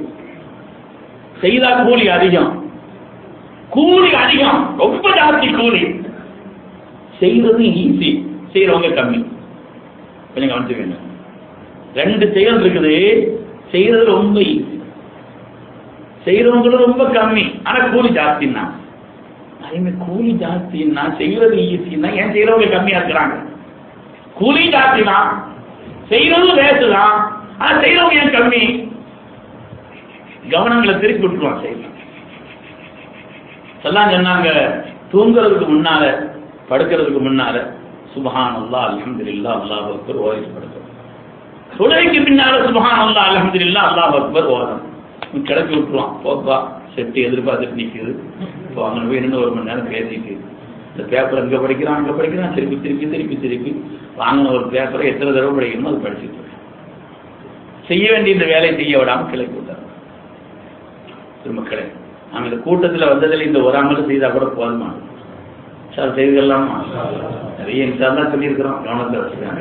செய்தா கூலி அதிகம் கூலி அதிகம் ரொம்ப ஜாஸ்தி கூலி செய்யறது ஈஸி செய்யறவங்க கம்மி கொஞ்சம் கவனிச்சுக்கங்க ரெண்டு செயல் இருக்குது செய்யறது ரொம்ப ஈஸி செய்யறவங்களும் ரொம்ப கம்மி ஆனா கூலி ஜாஸ்தின்னா அதே கூலி ஜாஸ்தின்னா செய்யறது ஈஸின்னா ஏன் செய்யறவங்க கம்மியா இருக்கிறாங்க கூலி ஜாஸ்தி தான் செய்யறதும் வேஸ்ட் தான் ஆனா செய்யறவங்க ஏன் கம்மி கவனங்களை திருப்பி விட்டுருவான் செய்யலாம் சொல்லாம் சொன்னாங்க தூங்குறதுக்கு முன்னால படுக்கிறதுக்கு முன்னால சுபஹான் அல்லா அல்ஹம்துலில்லா அல்லாஹ் அக்பர் ஓதிட்டு படுக்கிறோம் தொழுகைக்கு பின்னால சுபஹான் அல்லா அல்ஹம்துலில்லா அல்லாஹ் அக்பர் ஓதம் கிளப்பி விட்டுருவான் போப்பா செட்டு எதிர்பார்த்துட்டு நிக்குது இப்போ அங்கே போய் இன்னும் ஒரு மணி நேரம் பேசிட்டு இந்த பேப்பர் அங்கே படிக்கிறான் அங்கே படிக்கிறான் திருப்பி திருப்பி திருப்பி திருப்பி வாங்கின ஒரு பேப்பரை எத்தனை தடவை படிக்கணுமோ அது படிச்சுட்டு இருக்கேன். செய்ய வேண்டிய இந்த வேலையை செய்ய விடாம கிளப்பி விட்டார் திருமக்களே நாங்கள் இந்த கூட்டத்தில் வந்ததில் இந்த ஒரு அமலும் செய்தா கூட போதுமா சார் செய்திடலாமா நிறைய இன்சார்லாம் சொல்லியிருக்கிறோம் கவனத்தில் வச்சுக்காங்க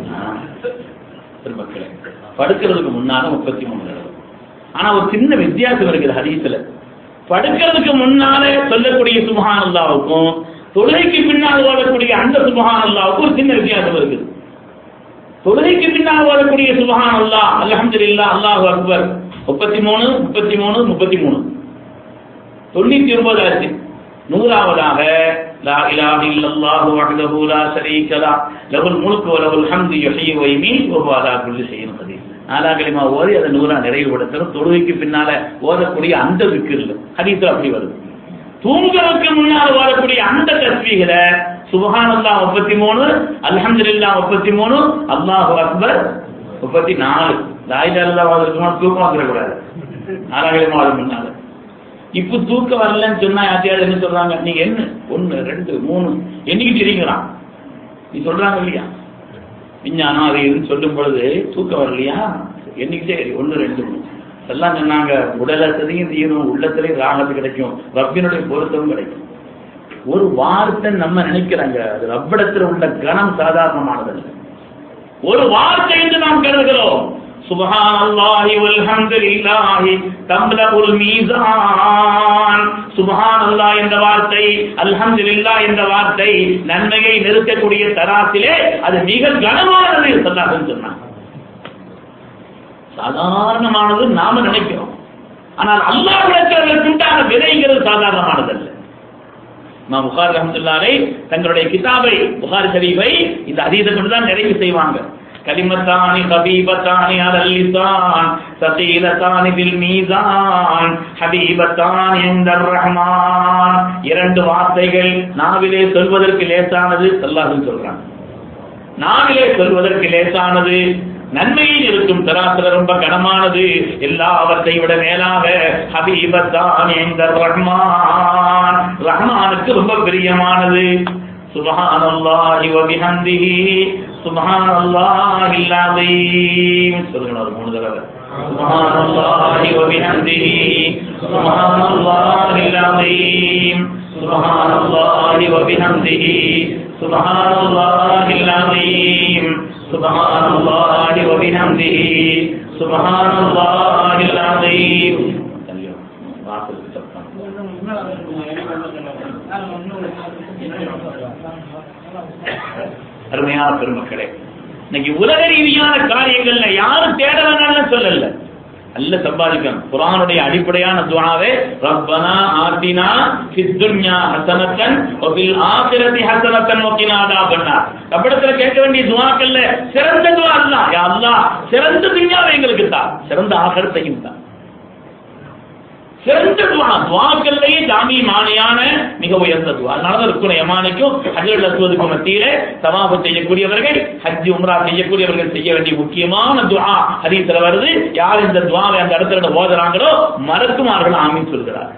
திருமக்களே படுக்கிறதுக்கு முன்னால முப்பத்தி மூணு தடவை ஆனா ஒரு சின்ன வித்தியாசம் இருக்குது ஹதீஸ்ல படுக்கிறதுக்கு முன்னாலே சொல்லக்கூடிய சுபஹான் அல்லாவுக்கும் தொழுகைக்கு பின்னால் ஓடக்கூடிய அந்த சுபஹான் அல்லாவுக்கும் ஒரு சின்ன வித்தியாசம் இருக்குது தொழுகைக்கு பின்னால் ஓடக்கூடிய சுபஹான் அல்லா அல்ஹம்துலில்லாஹ் அல்லாஹு அக்பர் முப்பத்தி மூணு முப்பத்தி மூணு முப்பத்தி மூணு தொண்ணூத்தி ஒன்பது ஆச்சு நூறாவதாக லா இலாஹ இல்லல்லாஹு வஹ்தஹு லா ஷரீக லா லஹுல் முல்கு வ லஹுல் ஹம்து யுஹ்யி வ யுமீத் வ ஹுவ அலா குல்லி ஷைஇன் கதீர் நாலா கலிமா ஓதி அதை நூறா நிறைவுபடுத்தணும் தொழுகைக்கு பின்னால ஓதக்கூடிய அந்த விக்கிரில் ஹதீஸ்ல அப்படி வருது தூங்குறதுக்கு முன்னால் ஓதக்கூடிய அந்த தஸ்பீகில சுபஹானல்லாஹ் முப்பத்தி மூணு அல்ஹம்துலில்லாஹ் முப்பத்தி மூணு அல்லாஹு அக்பர் முப்பத்தி நாலு லாயிலா இல்லாஹ் ஓதுறதுக்கு தூக்கம் வந்துடக்கூடாது நாலா கலிமா ஓத முன்னால இப்ப தூக்கம் வரலன்னு சொன்னா யார்ட்டையாவது என்ன சொல்றாங்க நீங்க என்ன ஒண்ணு ரெண்டு மூணு எண்ணிக்கிட்டு இருக்கீங்களா நீ சொல்றாங்க இல்லையா விஞ்ஞானம் அது இதுன்னு சொல்லும் பொழுது தூக்கம் வரலையா என்னைக்கிட்டே ஒன்று ரெண்டு மூணு எல்லாம் சொன்னாங்க உடல் அசதியும் தீரும் உள்ளத்திலையும் ராகத்து கிடைக்கும் ரப்பினுடைய பொருத்தமும் கிடைக்கும் ஒரு வார்த்தை நம்ம நினைக்கிறாங்க அது ரப்பிடத்தில் உள்ள கணம் சாதாரணமானதல்ல ஒரு வார்த்தை என்று நாம் கருதுகிறோம் சுபஹான் அல்லாஹி வல்ஹம்துலில்லாஹி தம்லகுல் மீசான் சுபஹான் அல்லாஹ் என்ற வார்த்தை அல்ஹம்துலில்லாஹ் என்ற வார்த்தை நன்மையை நிறுத்தக்கூடிய தராசிலே அது மிக கனமானது சொன்னார்கள் சொன்னாங்க சாதாரணமானது நாம நினைக்கிறோம் ஆனால் அல்லாஹ் விளக்கிறதற்கு உண்டான விதைங்கிறது சாதாரணமானதல்ல இமாம் புகார் ரஹமத்துல்லாரை தங்களுடைய கிதாபை புகார் ஷரீஃபை இந்த அதீதை கொண்டு தான் நிறைவு செய்வாங்க கலிமத்தானி ஹபீபத்தானி அலல் லிசான் சகீலத்தானி பில் மீசான் ஹபீபத்தானி இன்தர் ரஹ்மான் இரண்டு வார்த்தைகள் நாவிலே சொல்வதற்கு லேசானது அல்லாஹ் சொல்றாங்க நாவிலே சொல்வதற்கு லேசானது நன்மையில் இருக்கும் தராசுல ரொம்ப கனமானது எல்லாவற்றை விட மேலாக ஹபீபத்தான் இந்த ரஹ்மான் ரஹ்மானுக்கு ரொம்ப பிரியமானது சுபஹானல்லாஹி வ பிஹம்திஹி சுபஹானல்லாஹில் அஸீம் சொல்லுங்க ஒரு மூணு தடவை சுபஹானல்லாஹி வ பிஹம்திஹி சுபஹானல்லாஹில் அஸீம் சுபஹானல்லாஹி வ பிஹம்திஹி சுபஹானல்லாஹில் அஸீம் சுபஹானல்லாஹி வ பிஹம்திஹி சுபஹானல்லாஹில் அஸீம் வாசலுக்கு சத்தம் அருமையான பெருமக்களே இன்னைக்கு உலக ரீதியான காரியங்கள்ல யாரும் தேட வேண்டாம்னு சொல்லல நல்ல சம்பாதிக்கணும் குரானுடைய அடிப்படையான துவாவே ரப்பனா ஆத்தினா ஃபித் துன்யா ஹஸனத்தன் வ ஃபில் ஆখিরাতি ஹஸனத்தன் வ கினா அதாபன்னார் ரப்பிடத்துல கேட்க வேண்டிய துஆக்கள்ல சிறந்த துஆ அல்லாஹ் யா அல்லாஹ் சிறந்த துன்யாவை எங்களுக்கு தா சிறந்த ஆகிரத்தையும் தா சிறந்த துவா துவாக்கள்லேயே ஜாமி மானியான மிக உயர்ந்த துவா அதனாலதான் இருக்கும் யமானிக்கும் ஹஜ்ஜல் அசுவதுக்கும் மத்தியிலே தவாபு செய்யக்கூடியவர்கள் ஹஜ் உம்ரா செய்யக்கூடியவர்கள் செய்ய வேண்டிய முக்கியமான துவா ஹதீஸ்ல வருது யார் இந்த துவாவை அந்த இடத்துல ஓதுறாங்களோ மறக்குமார்கள் ஆமீன் சொல்கிறார்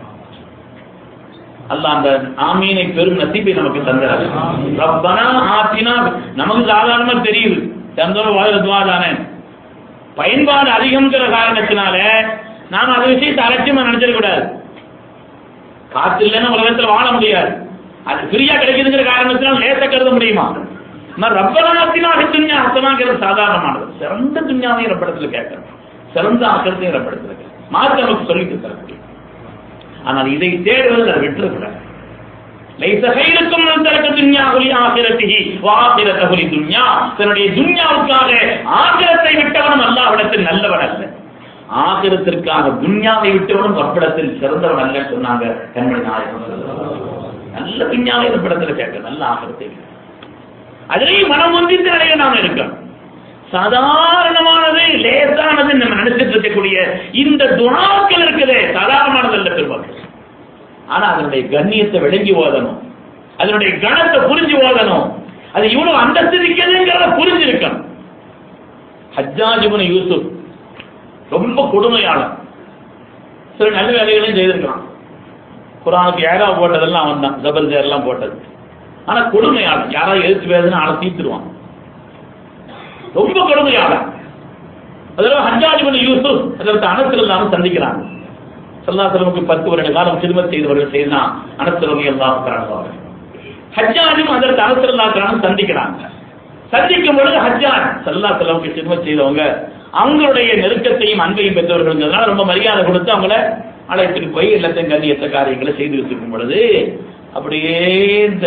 அல்லாஹ் அந்த ஆமீனை பெரும் நசீபை நமக்கு தந்தார் ரப்பனா ஆத்தினா நமக்கு சாதாரணமா தெரியுது தந்தோட வாழ்ற துவா தானே பயன்பாடு அதிகம்ங்கிற காரணத்தினால நாம அந்த விஷயத்தை அலட்சியமா நினைச்சிட கூடாது காத்து இல்லைன்னா உலகத்துல வாழ முடியாது அது ஃப்ரீயா கிடைக்குதுங்கிற காரணத்தினால லேச கருத முடியுமா நான் ரப்பனாத்தினாக துன்யா அர்த்தமாங்கிறது சாதாரணமானது சிறந்த துன்யாவையும் ரப்படத்துல கேட்கணும் சிறந்த ஆக்கத்தையும் ரப்படத்துல கேட்கணும் மாற்றி நமக்கு சொல்லிட்டு தரக்கூடிய ஆனால் இதை தேடுவது அதை விட்டுறக்கூடாது லைச கைலுக்கும் தரக்க துன்யா ஒலி ஆகிரத்திகி வாகிரத்த ஒலி துன்யா தன்னுடைய துன்யாவுக்காக ஆகிரத்தை விட்டவனும் அல்லாவிடத்தில் நல்லவன் அல்ல ஆகிரத்திற்காக துன்யாவை விட்டவனும் ரப்பிடத்தில் சிறந்தவன் அல்லன்னு சொன்னாங்க கண்மணி நாயகம் நல்ல துன்யாவை ரப்பிடத்தில் கேட்க நல்ல ஆகிரத்தை அதிலேயும் மனம் ஒன்றிந்த நிலையில நாம் இருக்கோம் சாதாரணமானது லேசானது நம்ம நினைச்சிட்டு இருக்கக்கூடிய இந்த துணாக்கள் இருக்குதே சாதாரணமானது அல்ல பெருமக்கள் ஆனா அதனுடைய கண்ணியத்தை விளங்கி ஓதணும் அதனுடைய கணத்தை புரிஞ்சு ஓதணும் அது இவ்வளவு அந்தஸ்து இருக்கிறதுங்கிறத புரிஞ்சிருக்கணும் ஹஜ்ஜாஜிபுன் யூசுப் ரொம்ப கொடுமையாளர் சில நல்ல வேலைகளையும் செய்திருக்கிறான் குரானுக்கு ஏரா போட்டதெல்லாம் அவன் தான் ஜபல் எல்லாம் போட்டது ஆனா கொடுமையாளர் யாராவது எதிர்த்து பேசுனா அவனை தீத்துருவான் ரொம்ப கொடுமையாளர் அதுல ஹஜ்ஜாஜிபுன் யூசுப் அதற்கு அனத்தில் இல்லாமல் சந்திக்கிறாங்க சல்லாசலமுக்கு பத்து வருட காலம் சிறுமத் செய்தவர்கள் செய்தான் அனசலமை எல்லாம் காரணம் ஹஜ்ஜாஜும் அதற்கு அனசல்லாக்காரனும் சந்திக்கிறாங்க சந்திக்கும் பொழுது ஹஜ்ஜான் சல்லா செலவுக்கு சிறுமத் செய்தவங்க அவங்களுடைய நெருக்கத்தையும் அன்பையும் பெற்றவர்கள்ங்கிறதுனால ரொம்ப மரியாதை கொடுத்து அவங்கள அழைத்துட்டு போய் எல்லாத்தையும் கண்ணியத்த காரியங்களை செய்து வச்சிருக்கும் பொழுது அப்படியே இந்த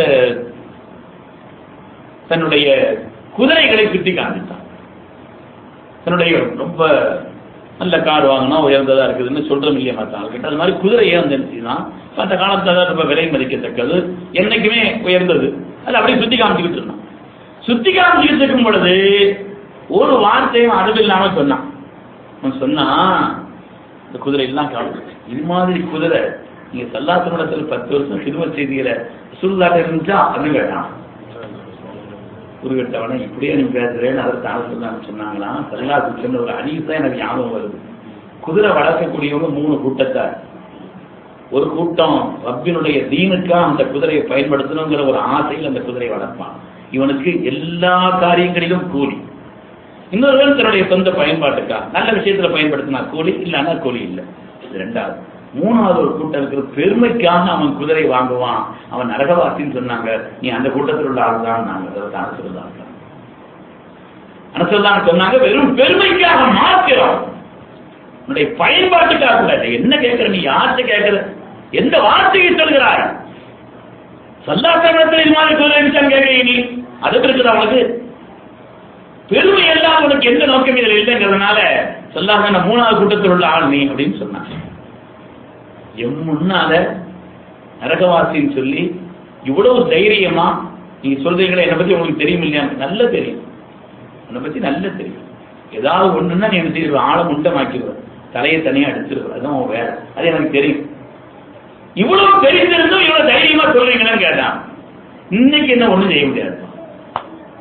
தன்னுடைய குதிரைகளை சுட்டி காண்பித்தான் தன்னுடைய ரொம்ப நல்ல கார் வாங்கினா உயர்ந்ததா இருக்குதுன்னு சொல்றோம் இல்லையா மற்ற கிட்ட அது மாதிரி குதிரையே வந்து தான் அந்த காலத்துல தான் ரொம்ப விலை மதிக்கத்தக்கது என்னைக்குமே உயர்ந்தது அது அப்படியே சுத்தி காமிச்சுக்கிட்டு இருந்தான் சுத்தி காமிச்சுக்கிட்டு இருக்கும் பொழுது ஒரு வார்த்தையும் அறிவில்லாம சொன்னான் அவன் சொன்னா இந்த குதிரை எல்லாம் காணும் இது மாதிரி குதிரை நீங்க சல்லாசனத்தில் பத்து வருஷம் சிறும செய்தியில சுருளாட்ட இருந்துச்சா அப்படின்னு கேட்டான் குருகிட்டவனை இப்படியே நீ பேசுறேன்னு அதை தாழ சொன்னான்னு சொன்னாங்களா சல்லாத்து சொன்ன ஒரு அடிப்பு தான் எனக்கு ஞாபகம் வருது குதிரை வளர்க்கக்கூடியவங்க மூணு கூட்டத்தார் ஒரு கூட்டம் ரப்பினுடைய தீனுக்கா அந்த குதிரையை பயன்படுத்தணுங்கிற ஒரு ஆசையில் அந்த குதிரையை வளர்ப்பான் இவனுக்கு எல்லா காரியங்களிலும் கூலி இன்னொருவன் தன்னுடைய சொந்த பயன்பாட்டுக்கா நல்ல விஷயத்துல பயன்படுத்தினா கூலி இல்லைன்னா கூலி இல்லை இது ரெண்டாவது மூணாவது ஒரு கூட்டம் இருக்கிற பெருமைக்காக அவன் குதிரை வாங்குவான் அவன் நரகவாசின்னு சொன்னாங்க நீ அந்த கூட்டத்தில் உள்ள ஆள் தான் நாங்க அனசல்தான் அனசல்தான் சொன்னாங்க வெறும் பெருமைக்காக மாத்திரம் உன்னுடைய பயன்பாட்டுக்காக கூட இல்லை. என்ன கேட்கிற நீ யார்கிட்ட கேட்கிற எந்த வார்த்தையை சொல்கிறாய் சல்லாசனத்தில் இது மாதிரி குதிரை இருக்கான்னு கேட்கிறீ நீ அதுக்கு இருக்குது அவனுக்கு பெருமை எல்லாம் உனக்கு எந்த நோக்கம் இதில் இல்லைங்கிறதுனால சொல்லாத மூணாவது கூட்டத்தில் உள்ள ஆள் நீ அப்படின்னு சொன்னாங்க எம் முன்னால நரகவாசின்னு சொல்லி இவ்வளவு தைரியமா நீங்க சொல்றீங்களே என்னை பத்தி உங்களுக்கு தெரியும் இல்லையா நல்ல தெரியும் உன்னை பத்தி நல்ல தெரியும் ஏதாவது ஒண்ணுன்னா நீ என்ன செய்ய ஆழ முண்டமாக்கிடுவ தலையை தனியா எடுத்துருவ அதான் உன் வேலை அது எனக்கு தெரியும் இவ்வளவு தெரிஞ்சிருந்தும் இவ்வளவு தைரியமா சொல்றீங்களேன்னு கேட்டான் இன்னைக்கு என்ன ஒண்ணும் செய்ய முடியாது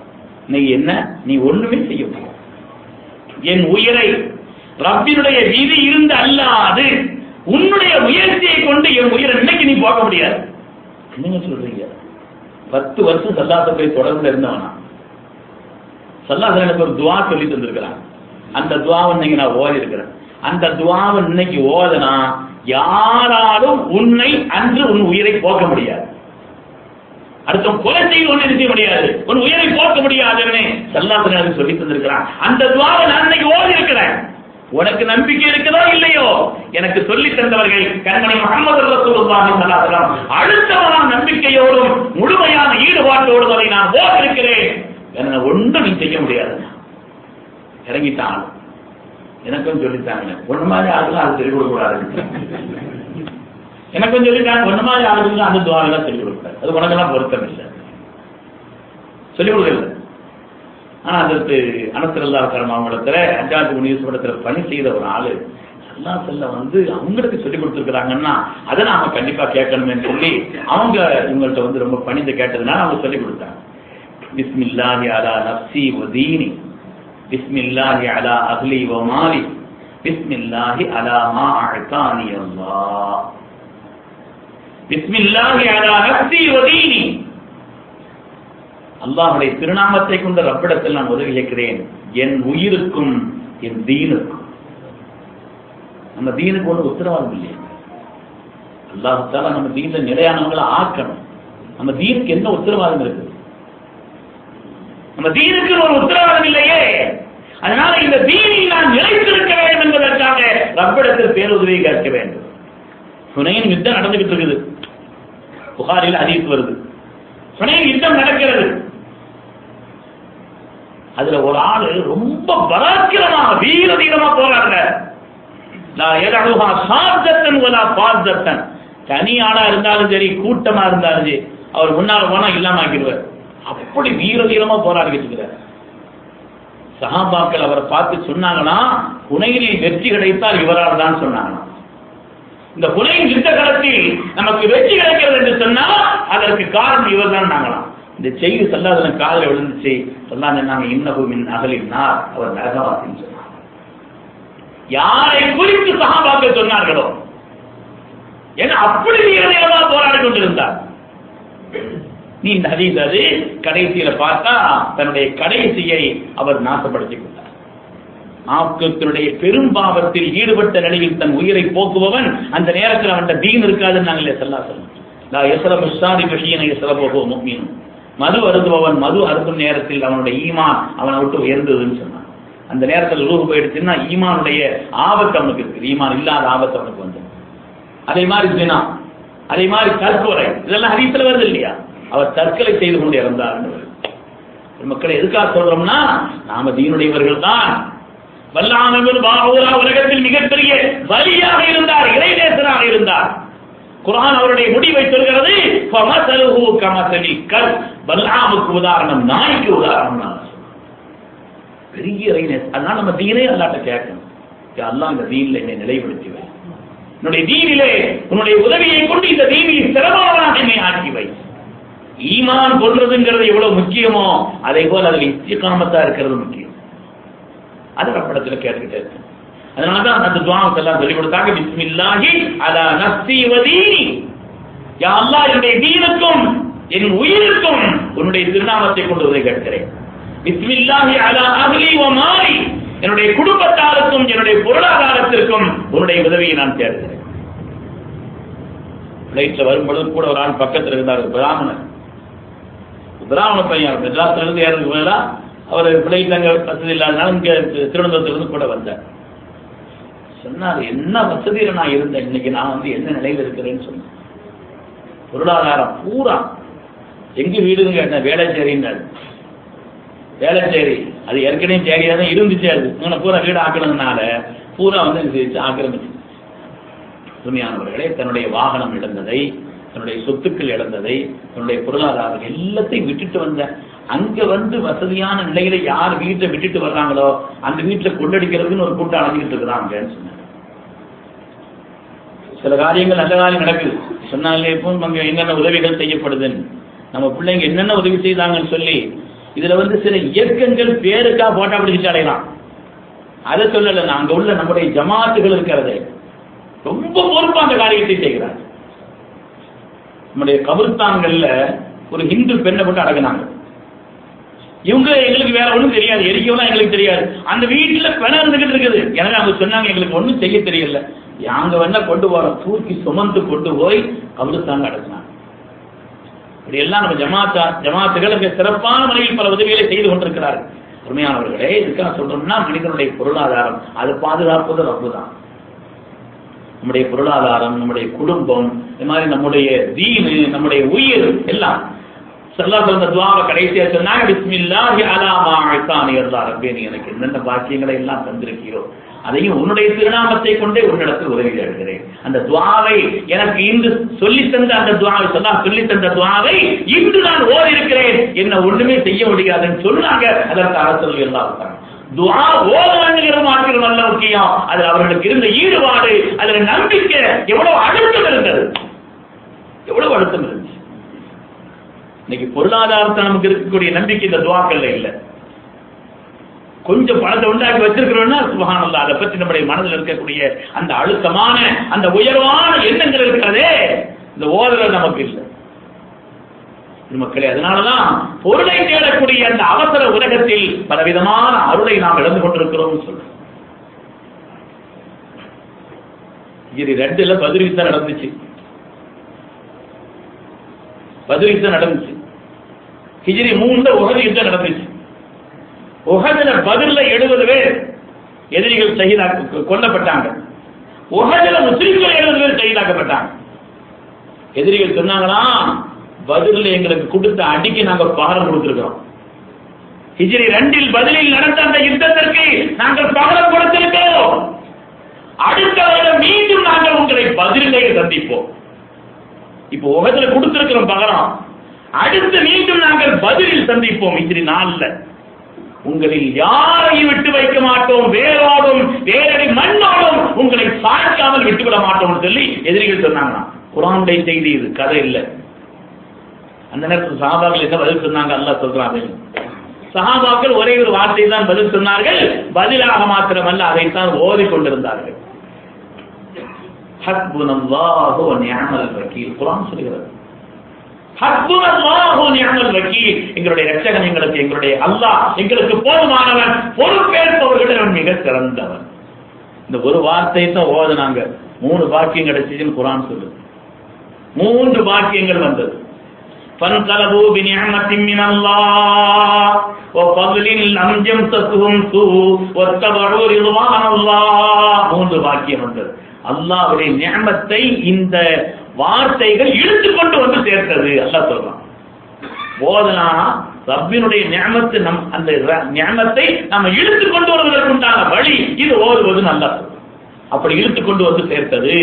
நீ என்ன நீ ஒண்ணுமே செய்ய முடியாது என் உயிரை ரப்பினுடைய விதி இருந்து அல்லாது உன்னுடைய முயற்சியை கொண்டு என் உயிரை இன்னைக்கு நீ போக முடியாது என்னங்க சொல்றீங்க பத்து வருஷம் சல்லாச போய் தொடர்புல இருந்தவனா சல்லாசன் எனக்கு ஒரு துவா சொல்லி தந்திருக்கிறான் அந்த துவாவை இன்னைக்கு நான் ஓதி இருக்கிறேன் அந்த துவாவை இன்னைக்கு ஓதனா யாராலும் உன்னை அன்று உன் உயிரை போக்க முடியாது அடுத்த கொலை செய்து ஒண்ணு செய்ய முடியாது உன் உயிரை போக்க முடியாதுன்னு சல்லாசன் எனக்கு சொல்லி தந்திருக்கிறான் அந்த துவாவை நான் இன்னைக்கு ஓதி இருக்கிறேன் உனக்கு நம்பிக்கை இருக்குதோ இல்லையோ எனக்கு சொல்லி தந்தவர்கள் கண்மணி முகமது ரசூலுல்லாஹி ஸல்லல்லாஹு அலைஹி வஸல்லம் அடுத்தவனான நம்பிக்கையோடும் முழுமையான ஈடுபாட்டோடும் அதை நான் ஓதிருக்கிறேன் என்ன ஒன்றும் நீ செய்ய முடியாது இறங்கிட்டான் எனக்கும் சொல்லித்தாங்க ஒண்ணு மாதிரி ஆளுலாம் அது சொல்லிக் கொடுக்கூடாது எனக்கும் சொல்லிட்டாங்க ஒண்ணு மாதிரி ஆளுங்க அந்த துவாரெல்லாம் சொல்லிக் கொடுக்கூடாது அது உனக்கெல்லாம் பொருத்தம் இல்லை சொல்லிக் கொடுக்கல ஆனா அதற்கு அனசரல்லா அவங்களிடத்துல அஞ்சாவது முனியசுவரத்துல பணி செய்த ஒரு ஆளு அல்லா செல்ல வந்து அவங்களுக்கு சொல்லி கொடுத்துருக்காங்கன்னா அதை நாம கண்டிப்பா கேட்கணுமே சொல்லி அவங்க இவங்கள்ட்ட வந்து ரொம்ப பணிந்து கேட்டதுனால அவங்க சொல்லி கொடுத்தாங்க பிஸ்மில்லாஹி அலா நப்சி வதீனி பிஸ்மில்லாஹி அலா அஹ்லி வ மாலி பிஸ்மில்லாஹி அலா மா அஅதானி அல்லாஹ் பிஸ்மில்லாஹி அலா நப்சி வதீனி அல்லாஹுடைய திருநாமத்தை கொண்ட ரப்பிடத்தில் நான் உதவி கேட்கிறேன் என் உயிருக்கும் என் தீனுக்கும் நம்ம தீனுக்கு ஒன்று உத்தரவாதம் இல்லையா அல்லாஹால நம்ம தீன்ல நிலையானவங்களை ஆக்கணும் நம்ம தீனுக்கு என்ன உத்தரவாதம் இருக்குது நம்ம தீனுக்கு ஒரு உத்தரவாதம் இல்லையே அதனால இந்த தீனில் நான் நிலைத்திருக்க வேண்டும் என்பதற்காக ரப்பிடத்தில் பேருதவியை கேட்க வேண்டும் சுனையின் யுத்தம் நடந்துகிட்டு இருக்குது புகாரில் அதிகம் வருது சுனையின் யுத்தம் நடக்கிறது அதுல ஒரு ஆளு ரொம்ப பராக்கிரமாக வீர தீரமா போறாங்க நான் எதழுகா சார்தத்தன் ஒலா பார்தத்தன் தனி ஆளா இருந்தாலும் சரி கூட்டமா இருந்தாலும் சரி அவர் முன்னால போனா இல்லாம ஆக்கிடுவார் அப்படி வீர தீரமா போராடிக்கிட்டு இருக்கிறார் சஹாபாக்கள் அவரை பார்த்து சொன்னாங்கன்னா புனையிலில் வெற்றி கிடைத்தால் இவரால் தான் சொன்னாங்க இந்த புனையின் யுத்த காலத்தில் நமக்கு வெற்றி கிடைக்கிறது என்று சொன்னால் அதற்கு காரணம் இவர் தான் நாங்களாம் இந்த செய்தி சொல்லாதவன் காதல விழுந்துச்சு சொல்லாத நாங்க இன்னகுமின் அகலினார் அவர் நரகவாசின்னு சொன்னார் யாரை குறித்து சகாபாக்கள் சொன்னார்களோ ஏன்னா அப்படி வீரதீரமா போராடி கொண்டிருந்தார் நீ இந்த ஹதீஸ் அது கடைசியில பார்த்தா தன்னுடைய கடைசியை அவர் நாசப்படுத்திக் கொண்டார் ஆக்கத்தினுடைய பெரும்பாவத்தில் ஈடுபட்ட நிலையில் தன் உயிரை போக்குபவன் அந்த நேரத்தில் அவன்கிட்ட தீன் இருக்காதுன்னு நாங்களே சொல்லா சொல்லணும் நான் எசரபு சாதி விஷயனை எசரபோ மீனும் மது அருந்துபவன் மது அருந்தும் நேரத்தில் அவனுடைய ஈமான் அவனை விட்டு உயர்ந்ததுன்னு சொன்னான் அந்த நேரத்தில் ரூபு போயிடுச்சுன்னா ஈமானுடைய ஆபத்து அவனுக்கு இருக்குது ஈமான் இல்லாத ஆபத்து அவனுக்கு வந்து அதே மாதிரி தினா அதே மாதிரி தற்கொலை இதெல்லாம் ஹரித்துல வருது இல்லையா அவர் தற்கொலை செய்து கொண்டு இறந்தார் மக்களை எதுக்காக சொல்றோம்னா நாம தீனுடையவர்கள் தான் வல்லாமல் பாபூரா உலகத்தில் மிகப்பெரிய வலியாக இருந்தார் இறைநேசனாக இருந்தார் குரான் அவருடைய முடிவை சொல்கிறது ஃபமசலுஹு கமசலி கல் பல்லாமுக்கு உதாரணம் நாய்க்கு உதாரணம் நான் பெரிய இறைநேச அதனால நம்ம தீனே அல்லாட்ட கேட்கணும் அல்லாஹ் இந்த தீனில் என்னை நிலைப்படுத்தி வை என்னுடைய தீனிலே உன்னுடைய உதவியை கொண்டு இந்த தீனில் சிரமமாக என்னை ஆக்கி வை ஈமான் கொள்றதுங்கிறது எவ்வளவு முக்கியமோ அதே போல அதுல இஸ்திகாமத்தா இருக்கிறது முக்கியம் அது ரப்படத்துல கேட்டுக்கிட்டே இருக்கு அதனாலதான் அந்த துவாவுக்கு எல்லாம் சொல்லிக் கொடுத்தாங்க பிஸ்மில்லாஹி அலா நஃப்சி வ தீனி யா அல்லாஹ் என்னுடைய தீனுக்கும் என் உயிருக்கும் உன்னுடைய திருநாமத்தை கொண்டு உதவி கேட்கிறேன் பிஸ்மில்லாஹி அலா அஹ்லி வ மாலி என்னுடைய குடும்பத்தாருக்கும் என்னுடைய பொருளாதாரத்திற்கும் உன்னுடைய உதவியை நான் தேடுகிறேன் பிளைட்ல வரும்பொழுது கூட ஒரு ஆள் பக்கத்தில் இருந்தார் ஒரு பிராமணன் பிராமண பையன் மெட்ராஸ்ல இருந்து ஏறதுக்கு பதிலா அவர் பிளைட் அங்க வசதி இல்லாதனால இங்க திருவனந்தபுரத்திலிருந்து கூட வந்தார் சொன்னார் என்ன வசதியில நான் இருந்தேன் இன்னைக்கு நான் வந்து என்ன நிலையில இருக்கிறேன்னு சொன்னேன் பொருளாதாரம் பூரா எங்க வீடுன்னு கேட்டேன் வேலைச்சேரின்னாரு வேலைச்சேரி அது ஏற்கனவே சேரியா தான் இருந்துச்சு அது இவனை பூரா வீடு ஆக்கணும்னால பூரா வந்து இது ஆக்கிரமிச்சு துணியானவர்களே தன்னுடைய வாகனம் இழந்ததை தன்னுடைய சொத்துக்கள் இழந்ததை தன்னுடைய பொருளாதாரம் எல்லாத்தையும் விட்டுட்டு வந்த அங்க வந்து வசதியான நிலையில யார் வீட்டை விட்டுட்டு வர்றாங்களோ அந்த வீட்டுல கொள்ளடிக்கிறதுன்னு ஒரு கூட்டம் அழைஞ்சிட்டு இருக்கிறாங்கன்னு சொன்னாங்க சில காரியங்கள் நல்ல காரியம் நடக்குது சொன்னாலே இப்போ அங்க என்னென்ன உதவிகள் செய்யப்படுதுன்னு நம்ம பிள்ளைங்க என்னென்ன உதவி செய்தாங்கன்னு சொல்லி இதுல வந்து சில இயக்கங்கள் பேருக்கா போட்டா பிடிச்சிட்டு அடையலாம் அதை சொல்லல நான் அங்க உள்ள நம்முடைய ஜமாத்துகள் இருக்கிறது ரொம்ப பொறுப்பா அந்த காரியத்தை செய்கிறார் நம்முடைய கபுர்ஸ்தான்கள்ல ஒரு இந்து பெண்ணை போட்டு அடக்குனாங்க இவங்க எங்களுக்கு வேற ஒண்ணும் தெரியாது எரிக்கலாம் எங்களுக்கு தெரியாது அந்த வீட்டுல பிணம் இருந்துகிட்டு இருக்குது எனவே அவங்க சொன்னாங்க எங்களுக்கு ஒண்ணும் செய்ய தெரியல நாங்க வேணா கொண்டு போறோம் தூக்கி சுமந்து கொண்டு போய் கபுர்ஸ்தான் அடக்குனாங்க இப்படி எல்லாம் நம்ம ஜமாத்தா ஜமாத்துகளுக்கு சிறப்பான முறையில் பல உதவிகளை செய்து கொண்டிருக்கிறார்கள் உண்மையானவர்களே இதுக்காக சொல்றோம்னா மனிதனுடைய பொருளாதாரம் அது பாதுகாப்பது ரப்பு தான் நம்முடைய பொருளாதாரம் நம்முடைய குடும்பம் இந்த மாதிரி நம்முடைய தீனு நம்முடைய உயிர் எல்லாம் சல்லாஹ் அந்த துவாவை கடைசியா சொன்னாங்க பிஸ்மில்லாஹி அலா மா அழ்தானி அல்லா ரப்பே நீ எனக்கு என்னென்ன பாக்கியங்களை எல்லாம் தந்திருக்கிறோ அதையும் உன்னுடைய திருநாமத்தை கொண்டே உன்னிடத்தில் உதவி தேடுகிறேன் அந்த துவாவை எனக்கு இன்று சொல்லி தந்த அந்த துவாவை சொல்லா சொல்லி தந்த துவாவை இன்று நான் ஓதி இருக்கிறேன் என்ன ஒண்ணுமே செய்ய முடியாதுன்னு சொன்னாங்க அதற்கு அரசு எல்லாம் துவா ஓதுங்கிற மாத்திரம் நல்ல முக்கியம் அதுல அவர்களுக்கு இருந்த ஈடுபாடு அதுல நம்பிக்கை எவ்வளவு அழுத்தம் இருந்தது எவ்வளவு அழுத்தம் இருந்துச்சு இன்னைக்கு பொருளாதாரத்தை நமக்கு இருக்கக்கூடிய நம்பிக்கை இந்த துவாக்கள்ல இல்ல கொஞ்சம் பணத்தை உண்டாக்கி வச்சிருக்கிறோம்னா சுபஹானல்லாஹ் அதை பற்றி நம்முடைய மனதில் இருக்கக்கூடிய அந்த அழுத்தமான அந்த உயர்வான எண்ணங்கள் இருக்கிறதே இந்த ஓதல் நமக்கு இல்லை மக்களே அதனாலதான் பொருளை தேடக்கூடிய அந்த அவசர உலகத்தில் பலவிதமான அருளை நாம் இழந்து கொண்டிருக்கிறோம் சொல்றோம் இது ரெண்டுல பதில் யுத்தம் நடந்துச்சு பதில் யுத்தம் நடந்துச்சு ஹிஜ்ரி மூணுல உகது யுத்தம் நடந்துச்சு உகதுல பதில்ல எழுபது பேர் எதிரிகள் சகிதாக்க கொல்லப்பட்டாங்க உகதுல முஸ்லிம்கள் எழுபது பேர் சகிதாக்கப்பட்டாங்க எதிரிகள் சொன்னாங்களாம் பதிலில் எங்களுக்கு கொடுத்த அடிக்கு நாங்க பகரம் கொடுத்திருக்கிறோம் ஹிஜ்ரி ரெண்டில் பதிலில் நடந்த அந்த யுத்தத்திற்கு நாங்கள் பகரம் கொடுத்திருக்கிறோம் அடுத்த வருடம் மீண்டும் நாங்கள் உங்களை பதிலே சந்திப்போம் இப்போ உலகத்துல கொடுத்திருக்கிறோம் பகரம் அடுத்து மீண்டும் நாங்கள் பதிலில் சந்திப்போம் ஹிஜ்ரி நாள்ல உங்களில் யாரையும் விட்டு வைக்க மாட்டோம் வேரோடும் வேரடி மண்ணோடும் உங்களை சாய்க்காமல் விட்டுவிட மாட்டோம் சொல்லி எதிரிகள் சொன்னாங்க குரானுடைய செய்தி இது கதை இல்லை அந்த நேரத்தில் சஹாபாக்கள் என்ன பதில் சொன்னாங்க அல்லாஹ் சொல்றாங்க சஹாபாக்கள் ஒரே ஒரு வார்த்தை தான் பதில் சொன்னார்கள் பதிலாக மாத்திரமல்ல அதைத்தான் ஓதி கொண்டிருந்தார்கள் ஹஸ்புனல்லாஹு வ நிஅமல் வக்கீல் குர்ஆன் சொல்கிறது ஹஸ்புனல்லாஹு வ நிஅமல் வக்கீல் எங்களுடைய இரட்சகன் எங்களுக்கு எங்களுடைய அல்லாஹ் எங்களுக்கு போதுமானவன் பொறுப்பேற்பவர்களிடம் மிக சிறந்தவன் இந்த ஒரு வார்த்தையை தான் ஓதுனாங்க மூணு பாக்கியம் கிடைச்சிச்சுன்னு குர்ஆன் சொல்லுது மூன்று பாக்கியங்கள் வந்தது فانقلبوا بنعمة من الله وفضل لم يمسسهم سوء واتبعوا رضوان الله மூன்று பாக்கியம் வந்தது அல்லாஹ்வுடைய நியமத்தை இந்த வார்த்தைகள் இழுத்து கொண்டு வந்து சேர்த்தது அல்லாஹ் சொல்றான் போதனா ரப்பினுடைய நியமத்து நம் அந்த நியமத்தை நம்ம இழுத்து கொண்டு வருவதற்கு உண்டான வழி இது ஓதுவது நல்லா அப்படி இழுத்து கொண்டு வந்து சேர்த்தது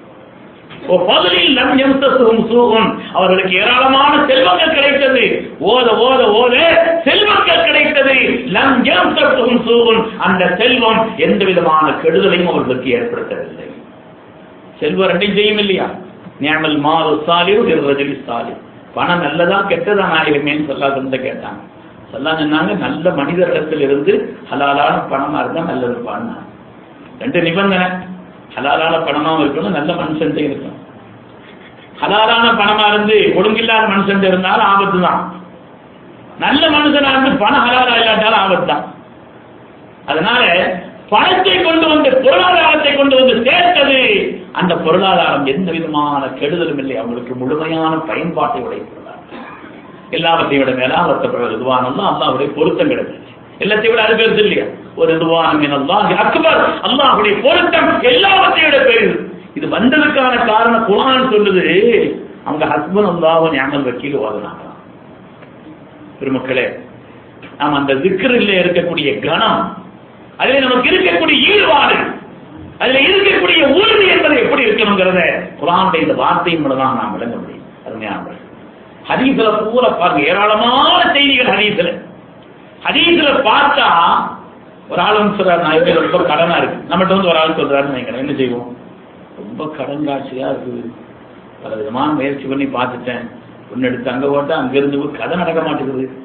லம் எம்சசுகும் சூகும் அவர்களுக்கு ஏராளமான செல்வங்கள் கிடைத்தது ஓத ஓத ஓத செல்வங்கள் கிடைத்தது லம் எம்சசுகும் சூகும் அந்த செல்வம் எந்த விதமான கெடுதலையும் அவர்களுக்கு ஏற்படுத்தவில்லை செல்வம் ரெண்டையும் செய்யும் இல்லையா ஞாமல் மாறு சாலிவு ரஜினி சாலி பணம் நல்லதா கெட்டதா நாயகமேன்னு சொல்லாத கேட்டாங்க சொல்லா சொன்னாங்க நல்ல மனிதரிடத்தில் இருந்து ஹலாலான பணமா இருந்தா நல்லது பாடினா ரெண்டு நிபந்தனை ஹலாலான பணமாவும் இருக்கணும் நல்ல மனுஷன் இருக்கணும் ஹலாலான பணமா இருந்து ஒழுங்கில்லாத மனுஷன் இருந்தாலும் ஆபத்து தான் நல்ல மனுஷனா இருந்து பணம் ஹலாலா இல்லாட்டாலும் ஆபத்து தான் அதனால பணத்தை கொண்டு வந்து பொருளாதாரத்தை கொண்டு வந்து சேர்த்தது அந்த பொருளாதாரம் எந்த விதமான கெடுதலும் இல்லை அவங்களுக்கு முழுமையான பயன்பாட்டை உடைத்துள்ளார் எல்லாவற்றையும் விட மேலாவத்தப்படுற இதுவானதும் அல்லாவுடைய பொருத்தம் கிடைச்சிச்சு எல்லாத்தையும் விட அது பெருசு இல்லையா ஒரு இதுவான அல்லாஹ் அக்பர் அல்லாஹுடைய பொருத்தம் எல்லாவற்றையும் விட பெரியது இது வந்ததுக்கான காரணம் குரான் சொல்லுது அவங்க ஹஸ்பண்ட் அல்லாஹ் ஞாபகம் வக்கீல் ஓதுனாங்க பெருமக்களே நாம் அந்த திக்கரில் இருக்கக்கூடிய கணம் அதில் நமக்கு இருக்கக்கூடிய ஈடுபாடு அதுல இருக்கக்கூடிய உறுதி என்பது எப்படி இருக்கணுங்கிறத குரானுடைய இந்த வார்த்தையின் மூலம் தான் நாம் விளங்க முடியும் அருமையான ஹதீஸ்ல பூரா பாருங்க ஏராளமான செய்திகள் ஹதீஸ்ல ஹதீஸ்ல பார்த்தா ஒரு ஆள் வந்து சொல்றாரு நான் எப்படி ரொம்ப கடனா இருக்கு நம்மகிட்ட வந்து ஒரு ஆள் சொல்றாருன்னு நினைக்கிறேன் என்ன செய்வோம் ரொம்ப கடன் காட்சியா இருக்குது பல விதமான முயற்சி பண்ணி பார்த்துட்டேன் ஒன்னு எடுத்து அங்க போட்டா அங்க இருந்து கதை நடக்க மாட்டேங்குது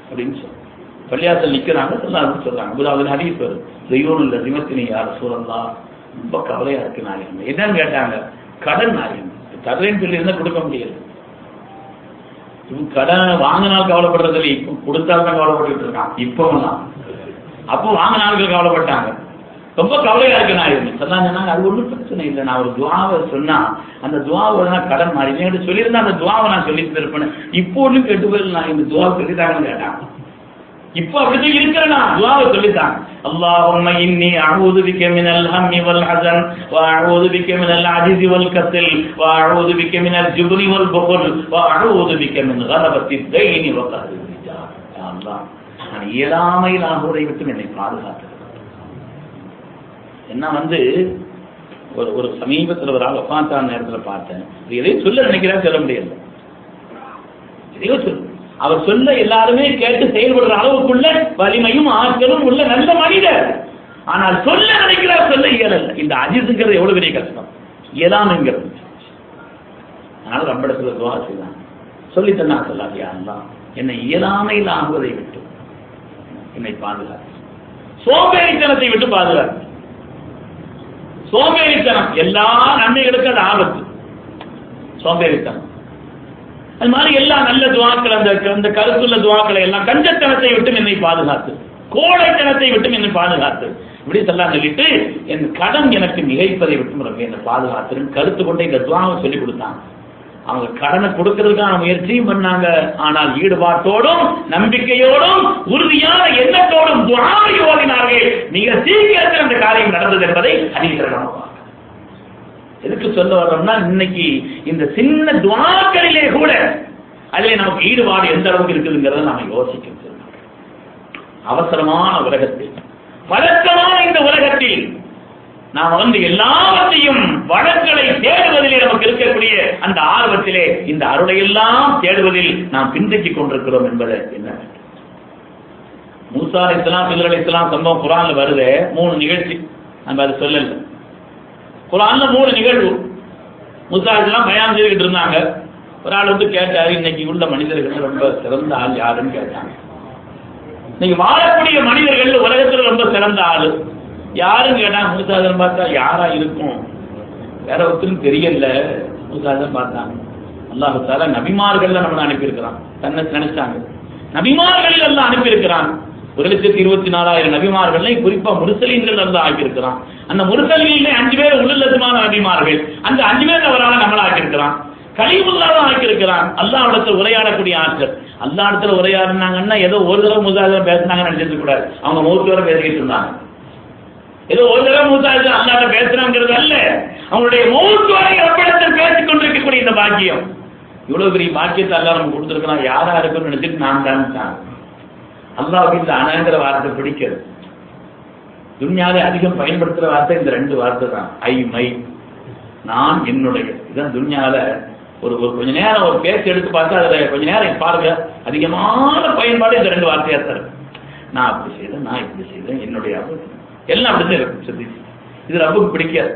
அப்படின்னு சொல்லி பள்ளியாசல் நிக்கிறாங்க சொல்லாது சொல்றாங்க அபுதாபில் ஹதீஸ் வரும் தெய்வம் இல்ல சிமத்தினி யார் சூழல்லாம் ரொம்ப கவலையா இருக்கு நாயகம் என்னன்னு கேட்டாங்க கடன் நாயகம் தர்றேன்னு சொல்லி இருந்தா கொடுக்க முடியாது இவன் கடன் வாங்கினால் கவலைப்படுறது இல்லை இப்போ கொடுத்தால் தான் கவலைப்பட்டுட்டு இருக்கான் இப்போலாம் அப்போ வாங்கினார்கள் கவலைப்பட்டாங்க ரொம்ப கவலையா இருக்கு நான் இருந்தேன் சொன்னாங்க அது ஒன்றும் பிரச்சனை இல்லை நான் ஒரு துவாவை சொன்னா அந்த துவாவை நான் கடன் மாறி என்கிட்ட சொல்லியிருந்தா அந்த துவாவை நான் சொல்லி இருப்பேன் இப்போ ஒன்றும் கெட்டு போயிடல நான் இந்த துவாவை சொல்லித்தாங்கன்னு கேட்டான் இப்போ அப்படிதான் இருக்கிறேன் நான் துவாவை சொல்லித்தான் اللهم إني أعوذ بك من الهم والحزن وأعوذ بك من العجز والكسل وأعوذ بك من الجبن والبخل وأعوذ بك من غلبة الدين وقهر الرجال يا الله நான் இயலாமையில் ஆகுவதை விட்டு என்னை பாதுகாத்து என்ன வந்து ஒரு ஒரு சமீபத்தில் ஒரு ஆள் உட்காந்தான் நேரத்தில் பார்த்தேன் இது எதையும் சொல்ல நினைக்கிறா சொல்ல முடியல எதையோ சொல்லு அவர் சொல்ல எல்லாருமே கேட்டு செயல்படுற அளவுக்குள்ள வலிமையும் ஆற்றலும் உள்ள நல்ல மனிதர் ஆனால் சொல்ல நினைக்கிறார் சொல்ல இயலல்ல இந்த அஜித்துங்கிறது எவ்வளவு பெரிய கஷ்டம் இயலாமைங்கிறது அதனால ரப்படத்துல துவா செய்தான் சொல்லித்தன்னா சொல்லாது யாரெல்லாம் என்னை இயலாமையில் ஆகுவதை விட்டு என்னை பாதுகாத்து சோம்பேறித்தனத்தை விட்டு பாதுகாத்து சோம்பேறித்தனம் எல்லா நன்மைகளுக்கும் அது ஆபத்து சோம்பேறித்தனம் அது மாதிரி எல்லா நல்ல துவாக்கள் அந்த அந்த கருத்துள்ள துவாக்களை எல்லாம் கஞ்சத்தனத்தை விட்டு என்னை பாதுகாத்து கோழைத்தனத்தை விட்டு என்னை பாதுகாத்து இப்படி சொல்லலாம் சொல்லிட்டு என் கடன் எனக்கு மிகைப்பதை விட்டு என்னை பாதுகாத்துன்னு கருத்து கொண்டு இந்த துவாவை சொல்லி கொடுத்தாங்க அவங்க கடனை கொடுக்கறதுக்கான முயற்சியும் பண்ணாங்க ஆனால் ஈடுபாட்டோடும் நம்பிக்கையோடும் உறுதியான எண்ணத்தோடும் துவாவை ஓதினார்கள் மிக சீக்கிரத்தில் அந்த காரியம் நடந்தது என்பதை அறிவிக்கிறோம் எதுக்கு சொல்ல வர்றோம்னா இன்னைக்கு இந்த சின்ன துவாக்களிலே கூட அதிலே நமக்கு ஈடுபாடு எந்த அளவுக்கு இருக்குதுங்கிறத நாம யோசிக்கணும் அவசரமான உலகத்தில் பழக்கமான இந்த உலகத்தில் நாம் வந்து எல்லாவற்றையும் வழங்களை தேடுவதிலே நமக்கு இருக்கக்கூடிய அந்த ஆர்வத்திலே இந்த அருளை எல்லாம் தேடுவதில் நாம் பின்தங்கிக் கொண்டிருக்கிறோம் என்பதை என்ன மூசா இஸ்லாம் பில்லர் இஸ்லாம் சம்பவம் குரான்ல வருது மூணு நிகழ்ச்சி நம்ம அதை சொல்லல குரான்ல மூணு நிகழ்வு மூசா இஸ்லாம் பயான் செய்துகிட்டு இருந்தாங்க ஒரு ஆள் வந்து கேட்டாரு இன்னைக்கு உள்ள மனிதர்கள் ரொம்ப சிறந்த ஆள் யாருன்னு கேட்டாங்க இன்னைக்கு வாழக்கூடிய மனிதர்கள் உலகத்துல ரொம்ப சிறந்த ஆளு யாருன்னு கேட்டா மூசாதன் பார்த்தா யாரா இருக்கும் வேற ஒருத்தரும் தெரியல மூசாதன் பார்த்தாங்க அல்லாஹு தாலா நபிமார்கள் நம்மளை அனுப்பியிருக்கிறான் தன்னை நினைச்சாங்க நபிமார்கள் எல்லாம் அனுப்பியிருக்கிறான் ஒரு லட்சத்தி இருபத்தி நாலாயிரம் நபிமார்களை குறிப்பா முருசலீன்கள் எல்லாம் ஆக்கியிருக்கிறான் அந்த முருசலீன்ல அஞ்சு பேர் உள்ளதுமான நபிமார்கள் அந்த அஞ்சு பேர் அவரால் நம்மள ஆக்கியிருக்கிறான் கலிமுல்லாவும் ஆக்கியிருக்கிறான் அல்லாஹிடத்தில் உரையாடக்கூடிய ஆட்கள் அல்லா இடத்துல உரையாடினாங்கன்னா ஏதோ ஒரு தடவை முசாதம் பேசினாங்கன்னு நினைச்சிருக்க கூடாது அவங்க மூணு வரை பேசிக்கிட்டு இருந்தாங்க ஏதோ ஒரு தடவை மூசாது அல்லாட்ட பேசுறாங்கிறது அல்ல அவங்களுடைய மூன்று வரை ரப்பிடத்தில் பேசிக் கொண்டிருக்கக்கூடிய இந்த பாக்கியம் இவ்வளவு பெரிய பாக்கியத்தை அல்லா நம்ம கொடுத்துருக்கலாம் யாரா இருக்குன்னு நினைச்சிட்டு நான் தான் அல்லாவுக்கு இந்த அனங்கிற வார்த்தை பிடிக்கிறது துன்யாவை அதிகம் பயன்படுத்துற வார்த்தை இந்த ரெண்டு வார்த்தை தான் ஐ மை நான் என்னுடைய இதுதான் துன்யால ஒரு ஒரு கொஞ்ச நேரம் ஒரு பேச்சு எடுத்து பார்த்தா அதுல கொஞ்ச நேரம் பாருங்க அதிகமான பயன்பாடு இந்த ரெண்டு வார்த்தையா தரும் நான் அப்படி செய்தேன் நான் இப்படி செய்தேன் என்னுடைய எல்லாம் அப்படிதான் இருக்கும் சுத்தி இது ரப்புக்கு பிடிக்காது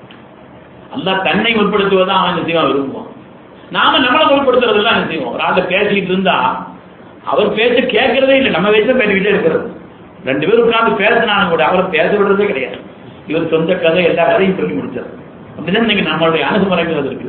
அல்லா தன்னை உட்படுத்துவதான் அவன் நிச்சயமா விரும்புவான் நாம நம்மளை உட்படுத்துறதெல்லாம் என்ன செய்வோம் ஒரு ஆளை பேசிக்கிட்டு இருந்தா அவர் பேச கேட்கறதே இல்லை நம்ம வயசுல பேசிக்கிட்டே இருக்கிறது ரெண்டு பேரும் உட்கார்ந்து பேசினாலும் கூட அவரை பேச விடுறதே கிடையாது இவர் சொந்த கதை எல்லா கதையும் சொல்லி முடிச்சார் அப்படிதான் இன்னைக்கு நம்மளுடைய அணுகுமுறைகள் இருக்கு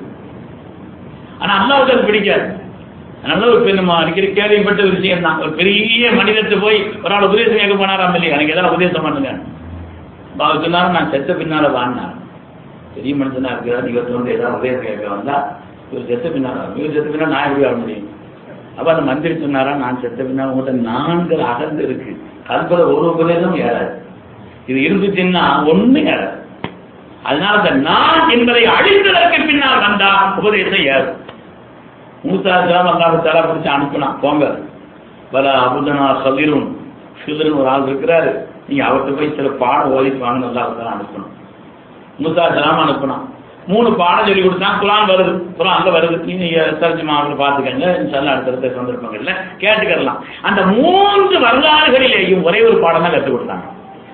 ஆனா அல்லாவுக்கு அது பிடிக்காது அதனால ஒரு நம்ம அடிக்கடி கேள்விப்பட்ட ஒரு விஷயம் தான் ஒரு பெரிய மனிதத்தை போய் ஒரு ஆள் உபதேசம் கேட்க போனாராம் இல்லையா எனக்கு ஏதாவது உபதேசம் பண்ணுங்க பாபு சொன்னாரு நான் செத்த பின்னால வாழ்னார் பெரிய மனுஷனா இருக்கிறார் இவர் வந்து ஏதாவது உபதேசம் கேட்க வந்தா இவர் செத்த பின்னால இவர் செத்த பின்னா நான் எப்படி வாழ முடியும் அப்ப அந்த மந்திரி சொன்னாரா நான் செத்த பின்னால் உங்கள்கிட்ட நான்கு அகர்ந்து இருக்கு கல்பல ஒரு உபதேசம் ஏறாது இது இருந்துச்சுன்னா ஒண்ணு ஏறாது அதனால அந்த நான் என்பதை அழிந்ததற்கு பின்னால் வந்தா உபதேசம் ஏறும் மூசா கிராம அல்லாஹ் தலா பிடிச்சு அனுப்பினான் போங்க பல அபுதனா சதிரும் சிதரும் ஒரு ஆள் இருக்கிறாரு நீங்க அவர்கிட்ட போய் சில பாடம் ஓதிட்டு வாங்க அல்லாஹ் தலா அனுப்பணும் மூசா கிராம அனுப்பினான் மூணு பாடம் சொல்லி கொடுத்தான் குரான் வருது குரான் அங்க வருது நீங்க தர்ஜுமா அவங்களை பார்த்துக்கங்க இன்ஷால்லா அடுத்தடுத்த சந்தர்ப்பங்கள்ல கேட்டுக்கலாம் அந்த மூன்று வரலாறுகளிலேயும் ஒரே ஒரு பாடம் தான் கற்றுக் கொடுத்தாங்க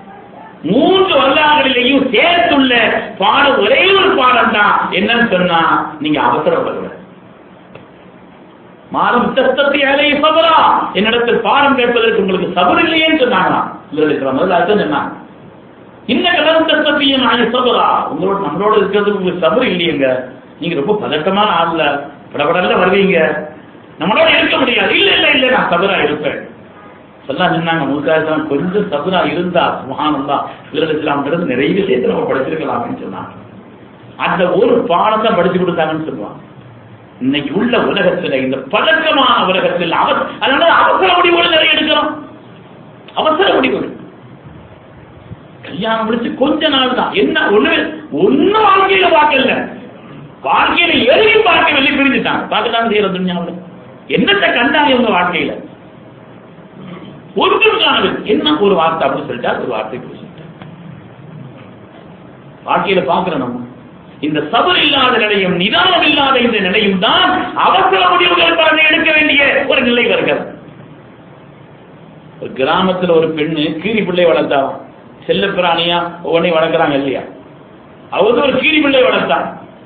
மூன்று வரலாறுகளிலேயும் சேர்த்துள்ள பாடம் ஒரே ஒரு பாடம் தான் என்னன்னு சொன்னா நீங்க அவசரப்படுங்க மாலம் தஸ்தத்தி அலைய சபரா என்னிடத்தில் பாடம் கேட்பதற்கு உங்களுக்கு சபர் இல்லையேன்னு சொன்னாங்களாம் இவர்களுக்கு முதல்ல அர்த்தம் சொன்னாங்க இந்த கலரும் தஸ்தத்தியும் நான் சபரா உங்களோட நம்மளோட இருக்கிறதுக்கு உங்களுக்கு சபர் இல்லையேங்க நீங்க ரொம்ப பதட்டமான ஆள்ல படபடல வருவீங்க நம்மளோட இருக்க முடியாது இல்ல இல்ல இல்ல நான் சபரா இருப்பேன் எல்லாம் சொன்னாங்க முழுக்காக கொஞ்சம் சபரா இருந்தா சுகானந்தா இவர்கள் இஸ்லாம் இருந்து நிறைய விஷயத்தை நம்ம படிச்சிருக்கலாம்னு சொன்னாங்க அந்த ஒரு பாடம் தான் படிச்சு கொடுத்தாங்கன்னு சொல்லுவாங்க இன்னைக்கு உள்ள உலகத்துல இந்த பழக்கமான உலகத்தில் அவ அதனால அவசர முடிவுகள் நிறைய எடுக்கிறோம் அவசர முடிவுகள் கல்யாணம் முடிச்சு கொஞ்ச நாள் தான் என்ன ஒண்ணு ஒண்ணு வாழ்க்கையில பார்க்கல வாழ்க்கையில எதையும் பார்க்கவில்லை பிரிஞ்சுட்டாங்க பார்க்கத்தான் செய்யற துணியாவில் என்னத்தை கண்டாங்க இவங்க வாழ்க்கையில ஒன்றும் காணவில்லை என்ன ஒரு வார்த்தை அப்படின்னு சொல்லிட்டா ஒரு வார்த்தை சொல்லிட்டார் வாழ்க்கையில பார்க்கிறோம் நம்ம இந்த சபர் இல்லாத நிலையும் நிதானம் இல்லாத இந்த நிலையும் தான் அவசர முடிவுகள் பலனை எடுக்க வேண்டிய ஒரு நிலை வருகிறது ஒரு கிராமத்துல ஒரு பெண்ணு கீரி பிள்ளை வளர்த்தாராம் செல்ல பிராணியா ஒவ்வொன்றையும் வளர்க்குறாங்க இல்லையா அவருக்கு ஒரு கீரி பிள்ளை வளர்த்தான்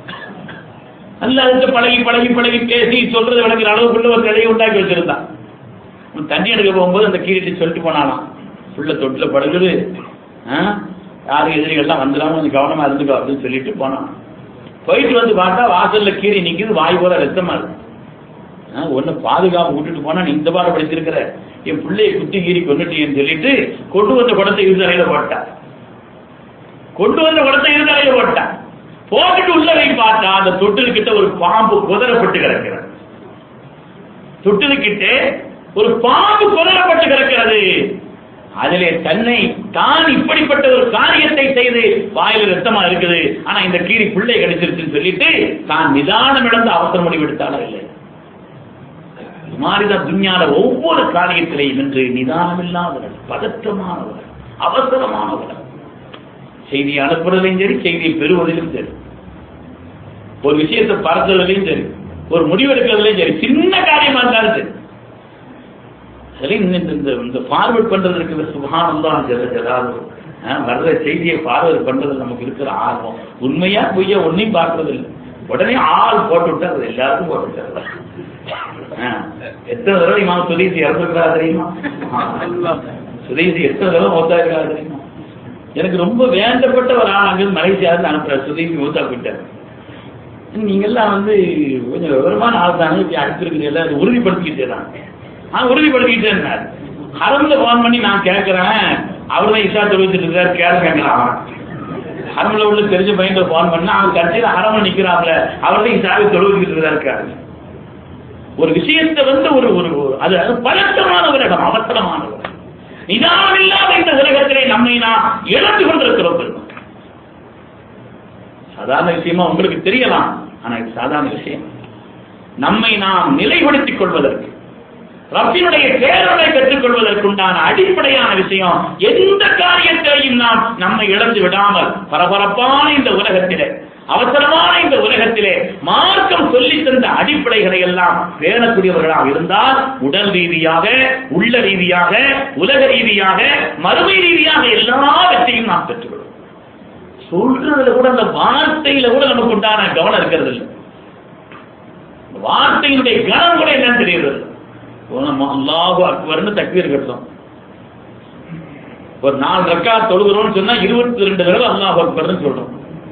நல்ல அதுக்கு பழகி பழகி பழகி பேசி சொல்றது விளக்குற அளவுக்குள்ள ஒரு நிலையை உண்டாக்கி வச்சிருந்தான் அவன் தண்ணி எடுக்க போகும்போது அந்த கீரிட்டு சொல்லிட்டு போனாலாம் புள்ள தொட்டில் படுகுது ஆ, யாரும் எதிரிகள்லாம் வந்துடாம கொஞ்சம் கவனமா இருந்துக்கோ அப்படின்னு சொல்லிட்டு போனான் போயிட்டு வந்து பார்த்தா வாசல்ல கீரி நிக்குது வாய் போல ரத்தமா இருக்கு ஆ, ஒண்ணு பாதுகாப்பு விட்டுட்டு போனா நீ இந்த பாடம் படிச்சிருக்கிற என் பிள்ளையை குத்தி கீறி கொண்டுட்டீங்கன்னு சொல்லிட்டு கொண்டு வந்த குடத்தை இருதலையில போட்டான் கொண்டு வந்த குடத்தை இருதலையில போட்டான் போட்டுட்டு உள்ள போய் பார்த்தா அந்த தொட்டிலுக்கிட்ட ஒரு பாம்பு குதிரப்பட்டு கிடக்கிறது தொட்டிலுக்கிட்ட ஒரு பாம்பு குதிரப்பட்டு கிடக்கிறது அதிலே தன்னை தான் இப்படிப்பட்ட ஒரு காரியத்தை செய்து வாயில ரத்தமா இருக்குது ஆனா இந்த கீரி பிள்ளை கிடைச்சிருச்சுன்னு சொல்லிட்டு தான் நிதானம் இழந்து அவசர முடிவு எடுத்தாலும் இல்லை இது மாதிரிதான் துன்யால ஒவ்வொரு காரியத்திலையும் இன்று நிதானம் இல்லாதவர்கள் பதற்றமானவர்கள் அவசரமானவர்கள் செய்தி அனுப்புறதுலையும் சரி செய்தியை பெறுவதிலும் சரி ஒரு விஷயத்தை பார்க்கறதுலையும் சரி ஒரு முடிவெடுக்கிறதுலையும் சரி சின்ன காரியமா இருந்தாலும் சரி சரி இந்த இந்த இந்த ஃபார்வர்ட் பண்றது இருக்குது சுகானம் தான் ஏதாவது வர்ற செய்தியை ஃபார்வர்ட் பண்றது நமக்கு இருக்கிற ஆர்வம் உண்மையா பொய்யா ஒன்னையும் பார்க்கறது இல்லை உடனே ஆள் போட்டு விட்டா அது எல்லாருக்கும் போட்டு விட்டாரு ஆ, எத்தனை தடவை இமாம் சுதீசி இறந்துருக்கிறா தெரியுமா சுதீசி எத்தனை தடவை மௌத்தா இருக்கிறா தெரியுமா எனக்கு ரொம்ப வேண்டப்பட்ட ஒரு ஆள் அங்கிருந்து மலேசியாவில் அனுப்புற சுதீசி மௌத்தா போயிட்டார் நீங்கெல்லாம் வந்து கொஞ்சம் விவரமான ஆள் தானே இப்படி அனுப்பியிருக்கிறீங்களா அதை உறுதிப்படுத்திக்கிட்டே தான் ஆ உறுதிப்படுத்திக்கிட்டே இருந்தார் ஹரம்ல போன் பண்ணி நான் கேட்கறேன் அவர் தான் இஷா தொழுவிச்சுட்டு இருக்காரு கேளுங்கிறான் ஹரம்ல உள்ள தெரிஞ்ச பையன் போன் பண்ணா அவர் கட்சியில் ஹரம்ல நிக்கிறாப்ல அவர் தான் இஷாவை தொழுவிச்சுட்டு இருக்காரு ஒரு விஷயத்தை வந்து ஒரு ஒரு ஒரு- அது அது பழக்கமான ஒரு இடம் அவசரமான ஒரு இடம். நிதானம் இல்லாத இந்த உலகத்திலே நம்மை நாம் இழந்து கொண்டிருக்கிறோம் பெருமாள். சாதாரண விஷயமா உங்களுக்கு தெரியலாம் ஆனா இது சாதாரண விஷயம் நம்மை நாம் நிலைப்படுத்திக் கொள்வதற்கு ரப்பினுடைய பேரலை பெற்றுக் கொள்வதற்குண்டான அடிப்படையான விஷயம் எந்த காரியத்திலையும் நாம் நம்மை இழந்து விடாமல் பரபரப்பான இந்த உலகத்திலே அவசரமான இந்த உலகத்திலே மார்க்கம் சொல்லி தந்த அடிப்படைகளை எல்லாம் பேணக்கூடியவர்களாக இருந்தால் உடல் ரீதியாக உள்ள ரீதியாக உலக ரீதியாக மறுமை ரீதியாக எல்லாவற்றையும் நாம் பெற்றுக்கொள்வோம் சொல்றதுல கூட அந்த வார்த்தையில கூட நமக்கு உண்டான கவனம் இருக்கிறது இல்லை இந்த வார்த்தையினுடைய கனம் கூட என்னன்னு தெரியுது நம்ம அல்லாஹு அக்பர்னு தக்பீர் கட்டுறோம் ஒரு நாலு ரக்கா தொழுகிறோம்னு சொன்னா இருபத்தி ரெண்டு தடவை அல்லாஹ் அக்பர்னு சொல்றோம்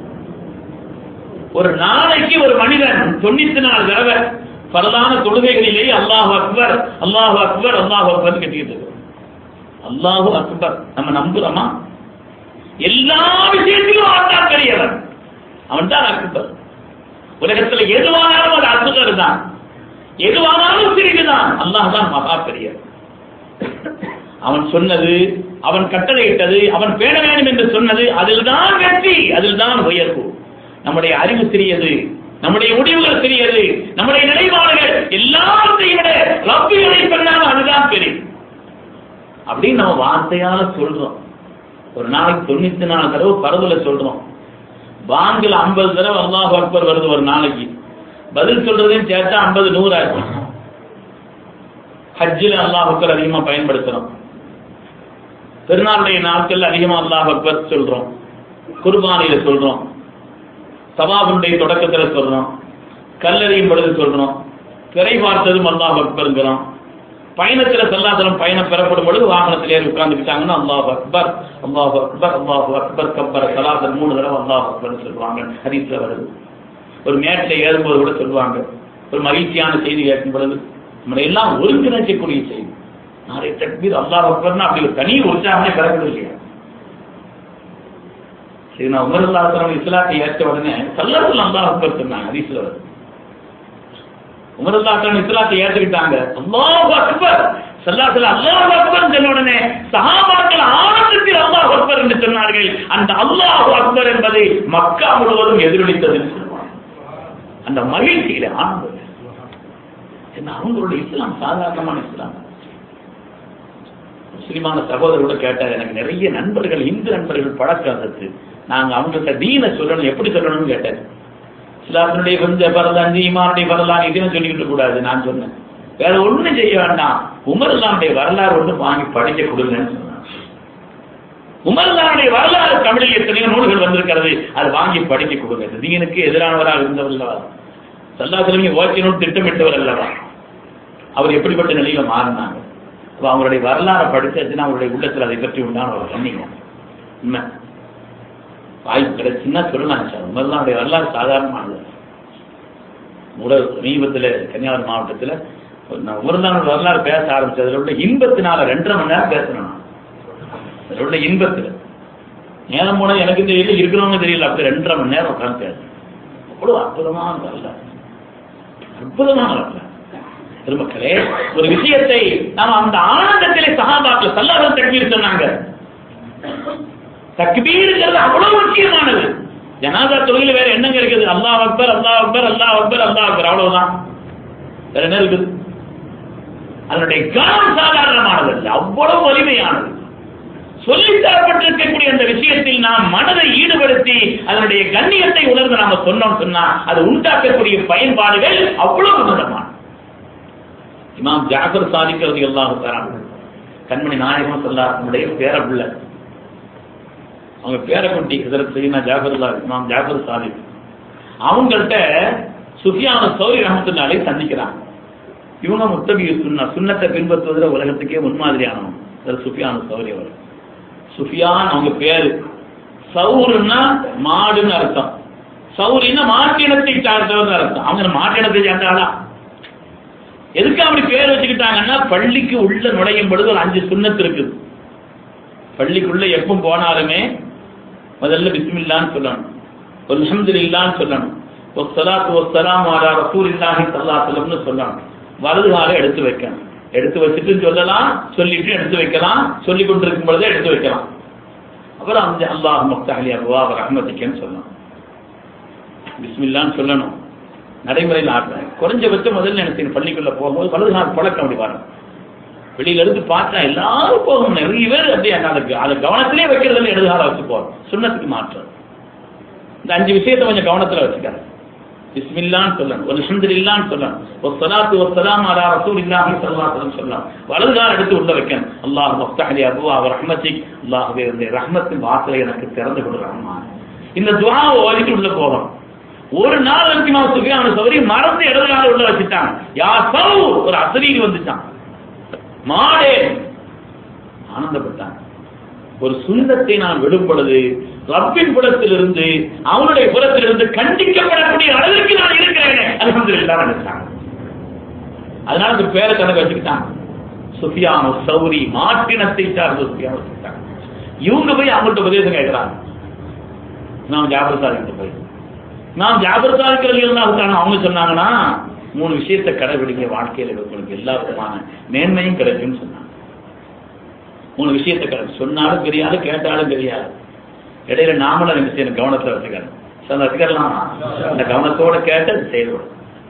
ஒரு நாளைக்கு ஒரு மனிதன் தொண்ணூத்தி நாலு தடவை பரதான தொழுகைகளிலேயே அல்லாஹ் அக்பர் அல்லாஹ் அக்பர் அல்லாஹ் அக்பர் கட்டிக்கிட்டு இருக்கோம் அல்லாஹு அக்பர் நம்ம நம்புறோமா எல்லா விஷயத்திலும் அவன் தான் பெரியவன் அவன் தான் அக்பர் உலகத்துல எதுவானாலும் அது அற்புதம் தான் எதுவானாலும் சிறிதுதான் அல்லாஹ் தான் மகா பெரியவன் அவன் சொன்னது அவன் கட்டளையிட்டது அவன் பேண வேண்டும் என்று சொன்னது அதில் தான் வெற்றி அதில் தான் உயர்வு நம்முடைய அறிவு சிறியது நம்முடைய முடிவுகள் சிறியது நம்முடைய நிலைப்பாடுகள் எல்லாத்தையும் விட ரப்பிகளை பண்ணாலும் அதுதான் பெரிய அப்படின்னு நம்ம வார்த்தையால சொல்றோம் ஒரு நாளைக்கு தொண்ணூத்தி நாலு தடவை பரதுல சொல்றோம் பாங்கில் ஐம்பது தடவை அல்லாஹ் அக்பர் வருது ஒரு நாளைக்கு பதில் சொல்றதையும் சேர்த்தா ஐம்பது நூறு ஆச்சு ஹஜ்ஜில் அல்லாஹ் அக்பர் அதிகமா பயன்படுத்துறோம் பெருநாளுடைய நாட்கள் அதிகமா அல்லாஹ் அக்பர் சொல்றோம் குர்பானியில சொல்றோம் சவாபுடைய தொடக்கத்துல சொல்றோம் கல்லறியும் பொழுது சொல்றோம் பிறை பார்த்ததும் அல்லாஹ் அக்பருங்கிறோம் பயணத்துல சல்லாசலம் பயணம் பெறப்படும் பொழுது வாகனத்தில் ஏறி உட்கார்ந்துக்கிட்டாங்கன்னா அல்லாஹ் அக்பர் அல்லாஹ் அக்பர் அல்லாஹ் அக்பர் கப்பர் சலாசல் மூணு தடவை அல்லாஹ் அக்பர்னு சொல்லுவாங்க ஹதீஸ்ல வருது ஒரு மேட்டில் ஏறும்போது கூட சொல்லுவாங்க ஒரு மகிழ்ச்சியான செய்தி கேட்கும் பொழுது நம்மளை எல்லாம் ஒருங்கிணைக்கக்கூடிய செய்தி நாளை தக்பீர் அல்லாஹ் அக்பர்னா அப்படி ஒரு தனி உற்சாகமே பிறகுது இல்லையா சரி நான் உமர் அல்லாஹ் இஸ்லாத்தை ஏற்ற உடனே சல்லாசல் அல்லாஹ் அக்பர் சொன்னாங்க ஹதீஸ்ல வருது உமர் அல்லாஹ் இஸ்லாத்தை ஏற்றுக்கிட்டாங்க அல்லாஹ் அக்பர் சல்லாத்துல அல்லாஹ் அக்பர் சொன்ன உடனே சஹாபாக்கள் ஆனந்தத்தில் அல்லாஹ் அக்பர் என்று சொன்னார்கள் அந்த அல்லாஹ் அக்பர் என்பதை மக்கா முழுவதும் எதிரொலித்தது என்று சொல்லுவாங்க அந்த மகிழ்ச்சியில ஆனந்தம் என்ன அவங்களுடைய இஸ்லாம் சாதாரணமான இஸ்லாம் முஸ்லிமான சகோதரரோட கேட்டார் எனக்கு நிறைய நண்பர்கள் இந்து நண்பர்கள் பழக்கம் இருந்தது நாங்க அவங்கள்ட்ட தீன சொல்லணும் எப்படி சொல்லணும்னு கேட்டார் இஸ்லாத்தினுடைய கொஞ்சம் பரதான் ஈமானுடைய பரதான் இதுன்னு சொல்லிக்கிட்டு கூடாது நான் சொன்னேன் வேற ஒண்ணும் செய்ய வேண்டாம் உமர்லானுடைய வரலாறு ஒன்று வாங்கி படிக்க கொடுங்கன்னு சொன்னான் உமர்லானுடைய வரலாறு தமிழில் எத்தனையோ நூல்கள் வந்திருக்கிறது அது வாங்கி படிக்க கொடுங்க இது தீனுக்கு எதிரானவராக இருந்தவர் அல்லவா சல்லாசிலமே ஓக்கணும் திட்டமிட்டவர் அல்லவா அவர் எப்படிப்பட்ட நிலையில மாறினாங்க அப்ப அவங்களுடைய வரலாறை படிச்சாச்சுன்னா அவருடைய உள்ளத்துல அதை பற்றி உண்டான ஒரு சொன்னீங்க உண்மை வாய்ப்பு கிடைச்சுன்னா சொல்லலாம் சார் உமர்லானுடைய வரலாறு சாதாரணமானது முட சமீபத்தில் கன்னியாகுமரி மாவட்டத்தில் நான் உமர்லான வரலாறு பேச ஆரம்பிச்சதுல உள்ள இன்பத்தினால ரெண்டரை மணி நேரம் பேசணும் நான் அதில் உள்ள இன்பத்தில் நேரம் போன எனக்கு தெரியல இருக்கிறவங்க தெரியல அப்படி ரெண்டரை மணி நேரம் உட்காந்து பேசணும் அவ்வளவு அற்புதமான வரலாறு அற்புதமான வரலாறு பெருமக்களே ஒரு விஷயத்தை நாம் அந்த ஆனந்தத்திலே சகாபாக்கள் சல்லாதம் தக்பீர் சொன்னாங்க தக்பீருங்கிறது அவ்வளவு முக்கியமானது ஜனாதா தொழில வேற என்னங்க இருக்குது அல்லாஹ் அக்பர் அல்லாஹ் அக்பர் அல்லாஹ் அக்பர் அல்லாஹ் அக்பர் அவ்வளவுதான் வேற என்ன இருக்குது அதனுடைய கனம் சாதாரணமானது அல்ல அவ்வளவு வலிமையானது சொல்லித் தரப்பட்டிருக்கக்கூடிய அந்த விஷயத்தில் நாம் மனதை ஈடுபடுத்தி அதனுடைய கண்ணியத்தை உணர்ந்து நாம சொன்னோம் சொன்னா அது உண்டாக்கக்கூடிய பயன்பாடுகள் அவ்வளவு உன்னதமான இமாம் ஜாஃபர் சாதிக்கிறது எல்லாம் தராங்க கண்மணி நாயகம் சொல்லாருடைய பேர பிள்ளை அவங்க பேரக்குட்டி ஹசரத் சைனா ஜாஃபருல்லா இமாம் ஜாஃபர் சாதிக் அவங்கள்ட்ட சுஃபியான சௌரி ரஹமத்துல்லாலே சந்திக்கிறாங்க இவங்க முத்தபிய சுன்னா சுண்ணத்தை பின்பற்றுவதில் உலகத்துக்கே முன்மாதிரியானவங்க அதில் சுஃபியான சௌரி அவர் சுஃபியான் அவங்க பேரு சௌருன்னா மாடுன்னு அர்த்தம் சௌரின்னா மாட்டினத்தை சார்ந்தவங்க அர்த்தம் அவங்க மாட்டினத்தை சார்ந்தாளா எதுக்கு அப்படி பேர் வச்சுக்கிட்டாங்கன்னா பள்ளிக்கு உள்ள நுழையும் பொழுது ஒரு அஞ்சு சுண்ணத்து இருக்குது பள்ளிக்குள்ள எப்போ போனாலுமே முதல்ல பிஸ்மில்லான்னு சொல்லணும் ஒரு அல்ஹம்துலில்லான்னு சொல்லணும் ஒரு சலாத்து ஒரு சலாம் வாரா ரசூல் இல்லாஹி சல்லா சொல்லம்னு சொல்லணும் வலது காலை எடுத்து வைக்கணும் எடுத்து வச்சுட்டு சொல்லலாம் சொல்லிட்டு எடுத்து வைக்கலாம் சொல்லி கொண்டிருக்கும் பொழுதே எடுத்து வைக்கலாம் அப்புறம் அந்த அல்லாஹ் முக்தாலி அபுவா ரஹ்மதிக்கன்னு சொல்லணும் பிஸ்மில்லான்னு சொல்லணும் நடைமுறையில் ஆடுறேன் குறைஞ்சபட்சம் முதல்ல எனக்கு பள்ளிக்குள்ள போகும்போது வலது கால் பழக்கம் அப்படி பாருங்க வெளியில இருந்து பார்த்தா எல்லாரும் போகும் நிறைய பேர் அப்படியே அதுக்கு அதை கவனத்திலே வைக்கிறதுல இடது கால வச்சு போறோம் சுண்ணத்துக்கு மாற்றம் இந்த அஞ்சு விஷயத்தை கொஞ்சம் கவனத்துல வச்சுக்காரு பிஸ்மில்லான்னு சொல்லணும் ஒரு அல்ஹம்துலில்லான்னு சொல்லணும் ஒரு சலாத்து ஒரு சலாம் அலா ரசூல் இல்லாஹி ஸல்லல்லாஹு சொல்லலாம் வலது கால் எடுத்து உள்ள வைக்கணும் அல்லாஹ் மஃப்தஹ் அபுவா ரஹ்மத்திக் அல்லாஹ்வே இந்த ரஹ்மத்தின் வாசலை எனக்கு திறந்து கொடு ரஹ்மான் இந்த துஆவை ஓதிட்டு உள்ள போகணும் ஒரு நாள் வரைக்கும் அவன் சுஃபியான சௌரி மறந்து இடது கால உள்ள வச்சுட்டான் யா சௌ ஒரு அசரீரி வந்துட்டான் மாடே ஆனந்தப்பட்டான் ஒரு சுந்தத்தை நான் விடும் பொழுது ரப்பின் புலத்திலிருந்து அவனுடைய புலத்திலிருந்து கண்டிக்கப்படக்கூடிய அளவிற்கு நான் இருக்கிறேன் அல்ஹம்துலில்லாஹ் நினைச்சாங்க அதனால இந்த பேரை கணக்கு வச்சுக்கிட்டாங்க சுஃபியானு சௌரி மாட்டினத்தை சார்ந்த சுஃபியானு வச்சுக்கிட்டாங்க இவங்க போய் அவங்கள்ட்ட உபதேசம் கேட்கிறாங்க நாம் ஜாபர் சாதிக்கிட்ட போய் நாம் ஜாபர் சாதிக்கிறது இருந்தால் அவங்க சொன்னாங்கன்னா மூணு விஷயத்தை கடைபிடிக்க வாழ்க்கையில் உங்களுக்கு எல்லா விதமான மேன்மையும் கிடைக்கும்னு சொன்னாங்க மூணு விஷயத்தை கடை சொன்னாலும் தெரியாது கேட்டாலும் தெரியாது இடையில நாமளும் ரெண்டு விஷயம் கவனத்தில் வச்சுக்கிறேன் சார் வச்சுக்கலாம் அந்த கவனத்தோட கேட்டு அது செயல்படும்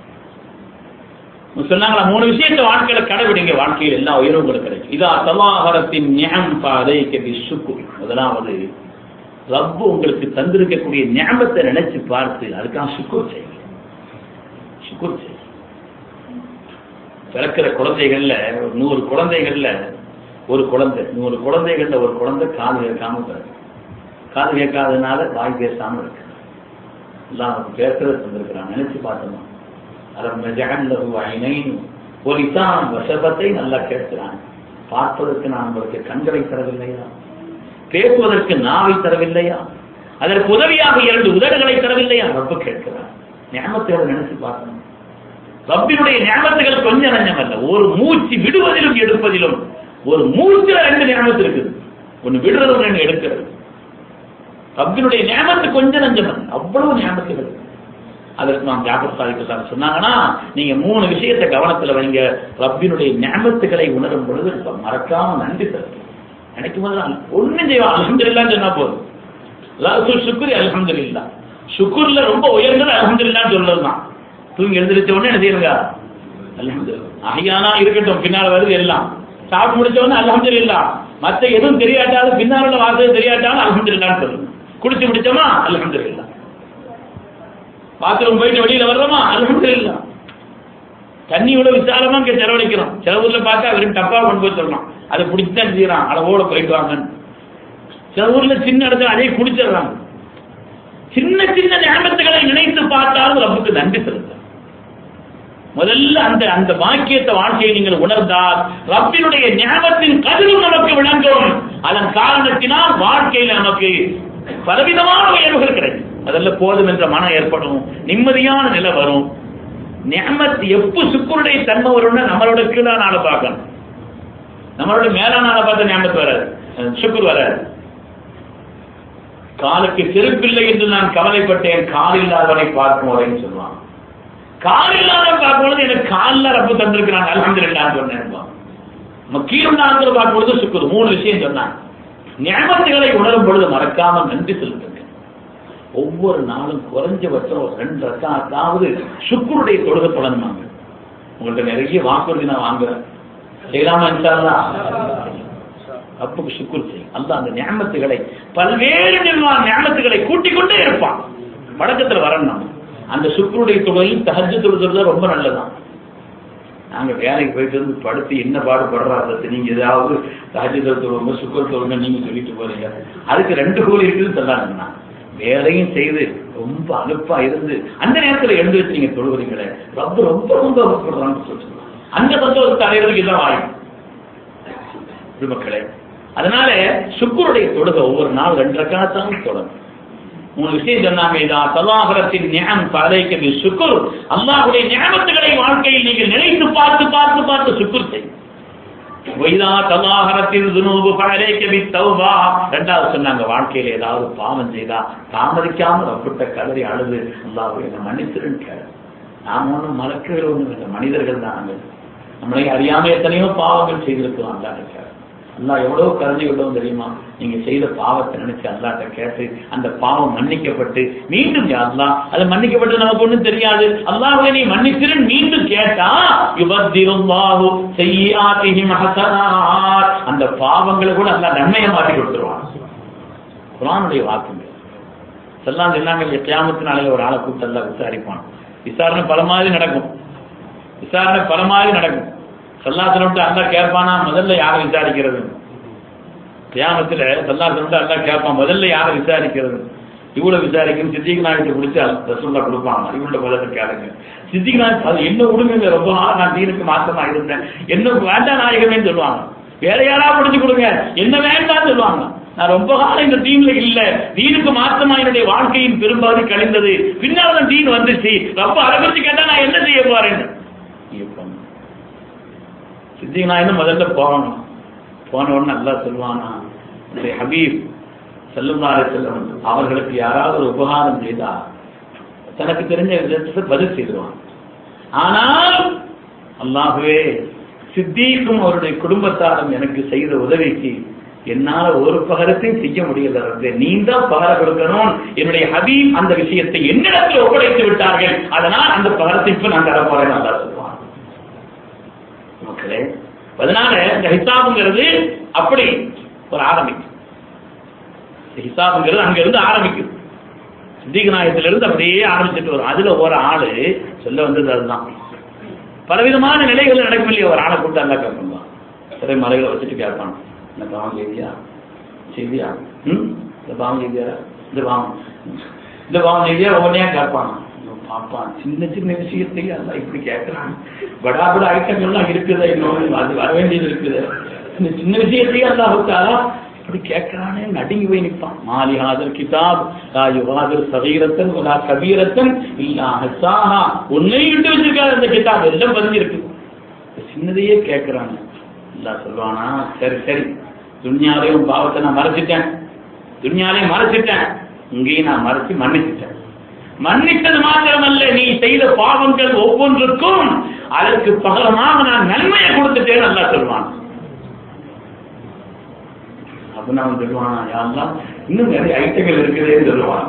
சொன்னாங்களா மூணு விஷயத்தை வாழ்க்கையில கடைபிடிங்க வாழ்க்கையில் எல்லா உயர்வும் உங்களுக்கு கிடைக்கும் இதா சமாஹரத்தின் ஞான் பாதை கபி சுக்கு முதலாவது ரப்பு உங்களுக்கு தந்திருக்கக்கூடிய ஞாபகத்தை நினைச்சு பார்த்து அதுக்காக சுக்கூர் செய்யுங்க சுக்கூர் செய்யுங்க பிறக்கிற குழந்தைகள்ல ஒரு நூறு குழந்தைகள்ல ஒரு குழந்தை நூறு குழந்தைகள்ல ஒரு குழந்தை காது கேட்காம பிறகு காது கேட்காதனால வாய் பேசாம இருக்கு எல்லாம் பேசுறது தந்திருக்கிறான் நினைச்சு பார்த்தோமா அலம் ஜகல்லஹு ஐனைன் ஒலிசான் வசபத்தை நல்லா கேட்கிறான் பார்ப்பதற்கு நான் உங்களுக்கு கண்களை தரவில்லையா பேசுவதற்கு நாவை தரவில்லையா அதற்கு உதவியாக இரண்டு உதடுகளை தரவில்லையா ரப்பு கேட்கிறான் ஞாபகத்தோடு நினைச்சு பார்க்கணும் ரப்பினுடைய ஞாபகத்துகள் கொஞ்சம் நஞ்சம் அல்ல ஒரு மூச்சு விடுவதிலும் எடுப்பதிலும் ஒரு மூச்சுல ரெண்டு ஞாபகத்து இருக்குது ஒன்னு விடுறதும் ரெண்டு எடுக்கிறது ரப்பினுடைய ஞாபகத்து கொஞ்சம் நஞ்சம் அல்ல அவ்வளவு ஞாபகத்துகள் அதற்கு நாம் ஜாபர் சாதிக்கலாம் சொன்னாங்கன்னா நீங்க மூணு விஷயத்தை கவனத்துல வைங்க ரப்பினுடைய ஞாபகத்துகளை உணரும் பொழுது மறக்காம நன்றி தரும் நினைக்கும் போது ஒண்ணும் செய்வோம் அலமதுல்லா சொன்னா போதும் அதாவது சுக்குரி அலமதுல்லா சுக்குர்ல ரொம்ப உயர்ந்தது அலமதுல்லான்னு சொல்றதுதான் தூங்கி எழுந்திரிச்ச உடனே என்ன செய்யுங்க அல்ஹம்துலில்லாஹ் அஹ்யானா இருக்கட்டும் பின்னால வருது எல்லாம் சாப்பிட்டு முடிச்ச உடனே அல்ஹம்துலில்லாஹ் மத்த எதுவும் தெரியாட்டாலும் பின்னால உள்ள வார்த்தை தெரியாட்டாலும் அல்ஹம்துலில்லாஹ்னு சொல்லணும் குடிச்சு முடிச்சோமா அல்ஹம்துலில்லாஹ் பாத்ரூம் போயிட்டு வெளியில வர்றோமா அல்ஹம்துலில்லாஹ் தண்ணி இவ்வளவு விசாலமா இங்க செலவழிக்கிறோம் சில ஊர்ல பார்த்தா வெறும் டப்பா கொண்டு போய் சொல்லணும் அதை பிடிச்சுதான் செய்யறான் அளவோட போயிட்டு வாங்கன்னு சில ஊர்ல சின்ன இடத்துல அதே குடிச்சிடுறாங்க சின்ன சின்ன ஞாபகத்துகளை நினைத்து பார்த்தாலும் ரப்புக்கு நன்றி செலுத்த முதல்ல அந்த அந்த வாக்கியத்தை வாழ்க்கையை நீங்கள் உணர்ந்தால் ரப்பினுடைய ஞாபகத்தின் கதிரும் நமக்கு விளங்கும் அதன் காரணத்தினால் வாழ்க்கையில் நமக்கு பலவிதமான உயர்வுகள் கிடைக்கும் அதெல்லாம் போதும் என்ற மனம் ஏற்படும் நிம்மதியான நிலை வரும் ஞாபகத்து எப்ப சுக்குருடைய தன்மை வரும்னா நம்மளோட கீழே நாளை பார்க்கணும் நம்மளோட மேலான ஆளை பார்த்த ஞாபகத்து வராது சுக்குர் வராது காலுக்கு செருப்பில்லை என்று நான் கவலைப்பட்டேன் கால் இல்லாதவனை பார்க்கும் வரைன்னு சொல்லுவான் கால் இல்லாதவன் பார்க்கும்பொழுது எனக்கு காலில் ரப்பு தந்திருக்கிறான் அலமதுல்லான்னு சொன்னேன் நம்ம கீழ்நாங்கிற பார்க்கும்பொழுது சுக்குரு மூணு விஷயம் சொன்னான் ஞாபகங்களை உணரும் பொழுது மறக்காம நன்றி செலுத்துங்க ஒவ்வொரு நாளும் குறைஞ்சபட்சம் ஒரு ரெண்டு ரக்காத்தாவது சுக்குருடைய தொழுகை தொடங்குவாங்க உங்கள்ட்ட நிறைய வாக்குறுதி நான் வாங்குறேன் செய்யலாமா இன்ஷால்லா ரப்புக்கு சுக்குர் செய்யும் அல்ல அந்த ஞாபகத்துகளை பல்வேறு ஞாபகத்துகளை கூட்டிக் கொண்டே இருப்பான் வழக்கத்தில் வரணும் அந்த சுக்குருடைய தொழில் தஹஜ் தொழுகிறது ரொம்ப நல்லதான் நாங்க வேலைக்கு போயிட்டு வந்து படுத்து என்ன பாடுபடுறாங்க நீங்க ஏதாவது தஹஜ் தொழுவங்க சுக்குர் தொழுங்க நீங்க சொல்லிட்டு போறீங்க அதுக்கு ரெண்டு கூலி இருக்குன்னு சொல்லாங்கன்னா வேலையும் செய்து ரொம்ப அலுப்பா இருந்து அந்த நேரத்தில் எழுந்து வச்சு நீங்க தொழுகிறீங்களே ரப்பு ரொம்ப சந்தோஷப்படுறான்னு சொல்லுவாங்க அந்த சந்தோஷத்தை அடையிறதுக்கு இதான் வாய்ப்பு மக்களே அதனால சுக்குருடைய தொழுக ஒவ்வொரு நாள் ரெண்டு ரக்காத்தான் தொடங்கும் மூணு விஷயம் சொன்னாங்க இதா தலாகரத்தின் ஞானம் பதைக்கு சுக்குர் அல்லாஹுடைய ஞாபகத்துகளை வாழ்க்கையில் நீங்கள் நினைத்து பார்த்து பார்த்து பார்த்து சுக்குர் செய்யும் வைதா தலாகரத்தின் துனூபு பழைக்க தௌபா ரெண்டாவது சொன்னாங்க வாழ்க்கையில ஏதாவது பாவம் செய்தா தாமதிக்காம ரப்பிட்ட கதறி அழுது அல்லாஹ் என்ன மன்னித்திருன்னு கேளு நாம ஒன்றும் மலக்குகள் ஒன்றும் இல்லை மனிதர்கள் தான் நாங்கள் நம்மளை அறியாம எத்தனையோ பாவங்கள் செய்திருக்கிறோம் அல்லாட்ட கேட்க அல்லா எவ்வளவு கருணை உள்ளவும் தெரியுமா நீங்க செய்த பாவத்தை நினைச்சு அல்லாட்ட கேட்டு அந்த பாவம் மன்னிக்கப்பட்டு மீண்டும் அல்லா அது மன்னிக்கப்பட்டு நமக்கு ஒண்ணும் தெரியாது அல்லாஹ்வை நீ மன்னித்திரு மீண்டும் கேட்டா யுபத்திருல்லாஹு செய்யாத்திஹிம் ஹசனாத் அந்த பாவங்களை கூட அல்லாஹ் நன்மையை மாற்றி கொடுத்துருவான் குரானுடைய வாக்குங்க செல்லாம் சொன்னாங்க கியாமத்து நாளையில ஒரு ஆளை கூப்பிட்டு எல்லாம் விசாரிப்பான் விசாரணை பல மாதிரி நடக்கும் விசாரணை பல மாதிரி நடக்கும் சல்லாசனம் விட்டு அல்லா கேட்பானா முதல்ல யாரை விசாரிக்கிறது கியாமத்துல சல்லாசனம் விட்டு அல்லா கேட்பான் முதல்ல யாரை விசாரிக்கிறது இவ்வளவு விசாரிக்கும் சித்திக் நாயகத்தை பிடிச்சி ரசூல்லா கொடுப்பாங்க இவ்வளவு முதல்ல கேளுங்க சித்திக் நாயக் அது என்ன விடுங்க ரொம்ப நாள் நான் தீனுக்கு மாற்றமா இருந்தேன் என்ன வேண்டாம் நாயகமே சொல்லுவாங்க வேற யாரா பிடிச்சு கொடுங்க என்ன வேண்டாம் சொல்லுவாங்க நான் ரொம்ப காலம் இந்த டீம்ல இல்ல தீனுக்கு மாற்றமா என்னுடைய வாழ்க்கையின் பெரும்பாதி கழிந்தது பின்னால் தான் தீன் வந்துச்சு ரொம்ப அதை குறித்து கேட்டா நான் என்ன செய்ய போறேன்னு சித்திக் நாயகம் முதல்ல போகணும் போன உடனே நல்லா சொல்லுவானா என்னுடைய ஹபீப் செல்லுமாறு செல்லும் அவர்களுக்கு யாராவது ஒரு உபகாரம் செய்தா தனக்கு தெரிஞ்ச விதத்தை பதில் செய்துவான் ஆனால் அல்லாகவே சித்திக்கும் அவருடைய குடும்பத்தாரும் எனக்கு செய்த உதவிக்கு என்னால ஒரு பகரத்தையும் செய்ய முடியல நீ தான் பகர கொடுக்கணும் என்னுடைய ஹபீப் அந்த விஷயத்தை என்னிடத்தில் ஒப்படைத்து விட்டார்கள் அதனால் அந்த பகரத்தை இப்ப நான் தர போறேன் நல்லா சொல்லுவான் மக்களே அதனால இந்த ஹிசாபுங்கிறது அப்படி ஒரு ஆரம்பிக்கும் ஹிசாபுங்கிறது அங்க இருந்து ஆரம்பிக்கும் சித்திகநாயகத்தில இருந்து அப்படியே ஆரம்பிச்சுட்டு வரும் அதுல ஒரு ஆளு சொல்ல வந்தது அதுதான் பலவிதமான நிலைகள் நடக்கும் இல்லையா ஒரு ஆளை கூட்டு அல்லா கேட்பான் சிறை மலைகளை வச்சுட்டு கேட்பான் இந்த பாவம் செய்தியா செய்தியா ம் இந்த பாவம் செய்தியா இந்த பாவம் இந்த பாவம் செய்தியா ஒவ்வொன்றையா கேட்பான் பாப்பான் சின்ன சின்ன விஷயத்தை எல்லாம் இப்படி கேட்கிறான் படாபட ஐட்டங்கள்லாம் இருக்குதா இன்னொன்று அது வர வேண்டியது இருக்குது இந்த சின்ன விஷயத்தையே அல்லாஹுத்தாரா இப்படி கேட்கிறானே நடுங்கி போய் நிற்பான் மாலி ஹாதர் கிதாப் லா யுகாதிர் சகீரத்தன் வலா கபீரத்தன் இல்லா ஹசாஹா உன்னை விட்டு வச்சிருக்காரு அந்த கிதாப் எல்லாம் பதிஞ்சிருக்கு சின்னதையே கேட்கிறாங்க அல்லா சொல்லுவானா சரி சரி துன்யாலையும் பாவத்தை நான் மறைச்சிட்டேன் துன்யாலையும் மறைச்சிட்டேன் இங்கேயும் நான் மறைச்சு மன்னிச்சிட்டேன் மன்னித்தது மாத்திரமல்ல நீ செய்த பாவங்கள் ஒவ்வொன்றுக்கும் அதற்கு பகரமாக நான் நன்மையை கொடுத்துட்டேன் நல்லா சொல்லுவான் அப்படின்னு அவன் சொல்லுவானா யாரெல்லாம் இன்னும் நிறைய ஐட்டங்கள் இருக்குதுன்னு சொல்லுவான்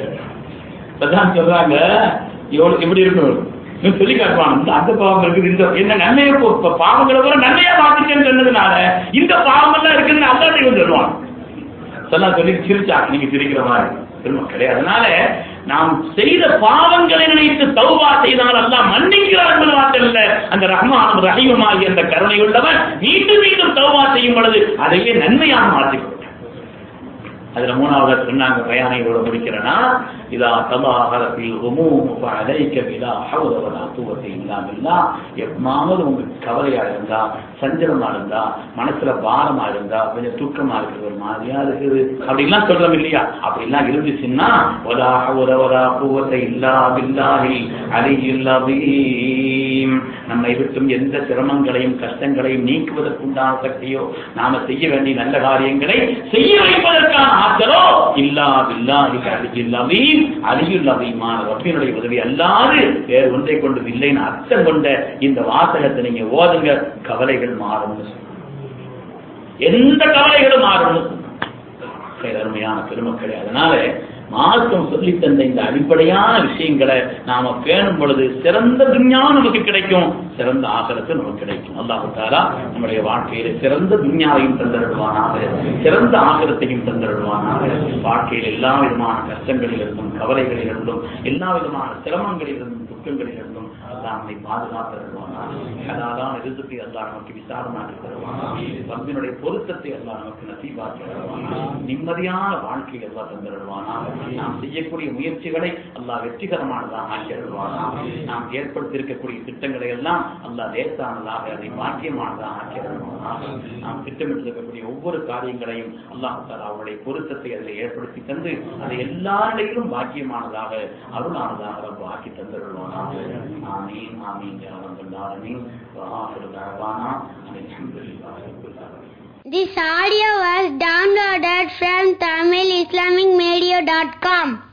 அதான் சொல்றாங்க எவ்வளவு எப்படி இருக்கும் இன்னும் சொல்லி காட்டுவான் இந்த அந்த பாவம் இருக்குது இந்த என்ன நன்மையை போ- இப்ப பாவங்களை கூட நன்மையா மாத்திட்டேன்னு சொன்னதுனால இந்த பாவங்கள்லாம் இருக்குன்னு அல்லாட்டையும் சொல்லுவான் சொன்னா சொல்லி சிரிச்சா நீங்க சிரிக்கிற மாதிரி பெருமக்களே அதனால நாம் செய்த பாவங்களை நினைத்து தௌபா செய்தால் அல்லாஹ் மன்னிக்கிறார் என்பது மாத்திரமல்ல அந்த ரஹ்மான் ரஹீமாகி அந்த கருணை உள்ளவன் மீண்டும் மீண்டும் தௌபா செய்யும் பொழுது அதையே நன்மையாக மாற்றிக் அதுல மூணாவது சொன்னாங்க பயானையோட முடிக்கிறேன்னா இதா தபாகரத்தில் உமூம் அலைக்க விலா ஹவுல வலா குவத்த இல்லா பில்லா எப்பமாவது உங்களுக்கு கவலையா இருந்தா சஞ்சலமா இருந்தா மனசுல பாரமா இருந்தா கொஞ்சம் தூக்கமா இருக்குது ஒரு மாதிரியா இருக்குது அப்படிலாம் சொல்றோம் இல்லையா அப்படிலாம் இருந்துச்சுன்னா வலா ஹவுல வலா குவத்த இல்லா பில்லாஹி அலியில் அதீம் நம்மை விட்டும் எந்த சிரமங்களையும் கஷ்டங்களையும் நீக்குவதற்குண்டான சக்தியோ நாம செய்ய வேண்டிய நல்ல காரியங்களை செய்ய வைப்பதற்கான ஆற்றலோ இல்லா பில்லாஹி அலியில் அதீம் அலியுல் அதீமான ரப்பினுடைய உதவி அல்லாது வேறு ஒன்றை கொண்டு இல்லைன்னு அர்த்தம் கொண்ட இந்த வாசகத்தை நீங்க ஓதுங்க கவலைகள் மாறும்னு சொல்லுங்க. எந்த கவலைகளும் மாறும்னு சொல்லுங்க. சரி, அருமையான பெருமக்களே அதனால மார்க்கம் சொல்லி தந்த இந்த அடிப்படையான விஷயங்களை நாம பேணும் பொழுது சிறந்த துன்யாவும் நமக்கு கிடைக்கும் சிறந்த ஆகரத்து நமக்கு கிடைக்கும் அல்லாஹு தாலா நம்முடைய வாழ்க்கையில சிறந்த துன்யாவையும் தந்தருவானாக சிறந்த ஆகரத்தையும் தந்தருவானாக வாழ்க்கையில் எல்லா விதமான கஷ்டங்களில் இருந்தும் கவலைகளில் இருந்தும் எல்லா விதமான சிரமங்களில் இருந்தும் துக்கங்களில் இருந்தும் அல்லாஹ் நம்மை பாதுகாத்தருவானா ஹலாலான ரிசுக்கை அல்லாஹ் நமக்கு விசாரமாக தருவானா ரப்பினுடைய பொருத்தத்தை அல்லாஹ் நமக்கு நசீபாக்கி தருவானா நிம்மதியான வாழ்க்கையை அல்லாஹ் தந்திருவானா நாம் செய்யக்கூடிய முயற்சிகளை அல்லாஹ் வெற்றிகரமானதாக ஆக்கி அருள்வானா நாம் ஏற்படுத்தியிருக்கக்கூடிய திட்டங்களை எல்லாம் அல்லாஹ் லேசானதாக அதை பாக்கியமானதாக ஆக்கி அருள்வானா நாம் திட்டமிட்டிருக்கக்கூடிய ஒவ்வொரு காரியங்களையும் அல்லாஹ் தாலா அவருடைய பொருத்தத்தை அதில் ஏற்படுத்தி தந்து அதை எல்லா நிலையிலும் பாக்கியமானதாக அருளானதாக ரப்ப ஆக்கி தந்திருவானா ஆமீன் ஆமீன் யா ரப்பல் ஆலமீன் வ ஆகிரு தஅவானா அல்ஹம்துலில்லாஹி ரப்பில் ஆலமீன் This audio was downloaded from TamilIslamicMedia.com.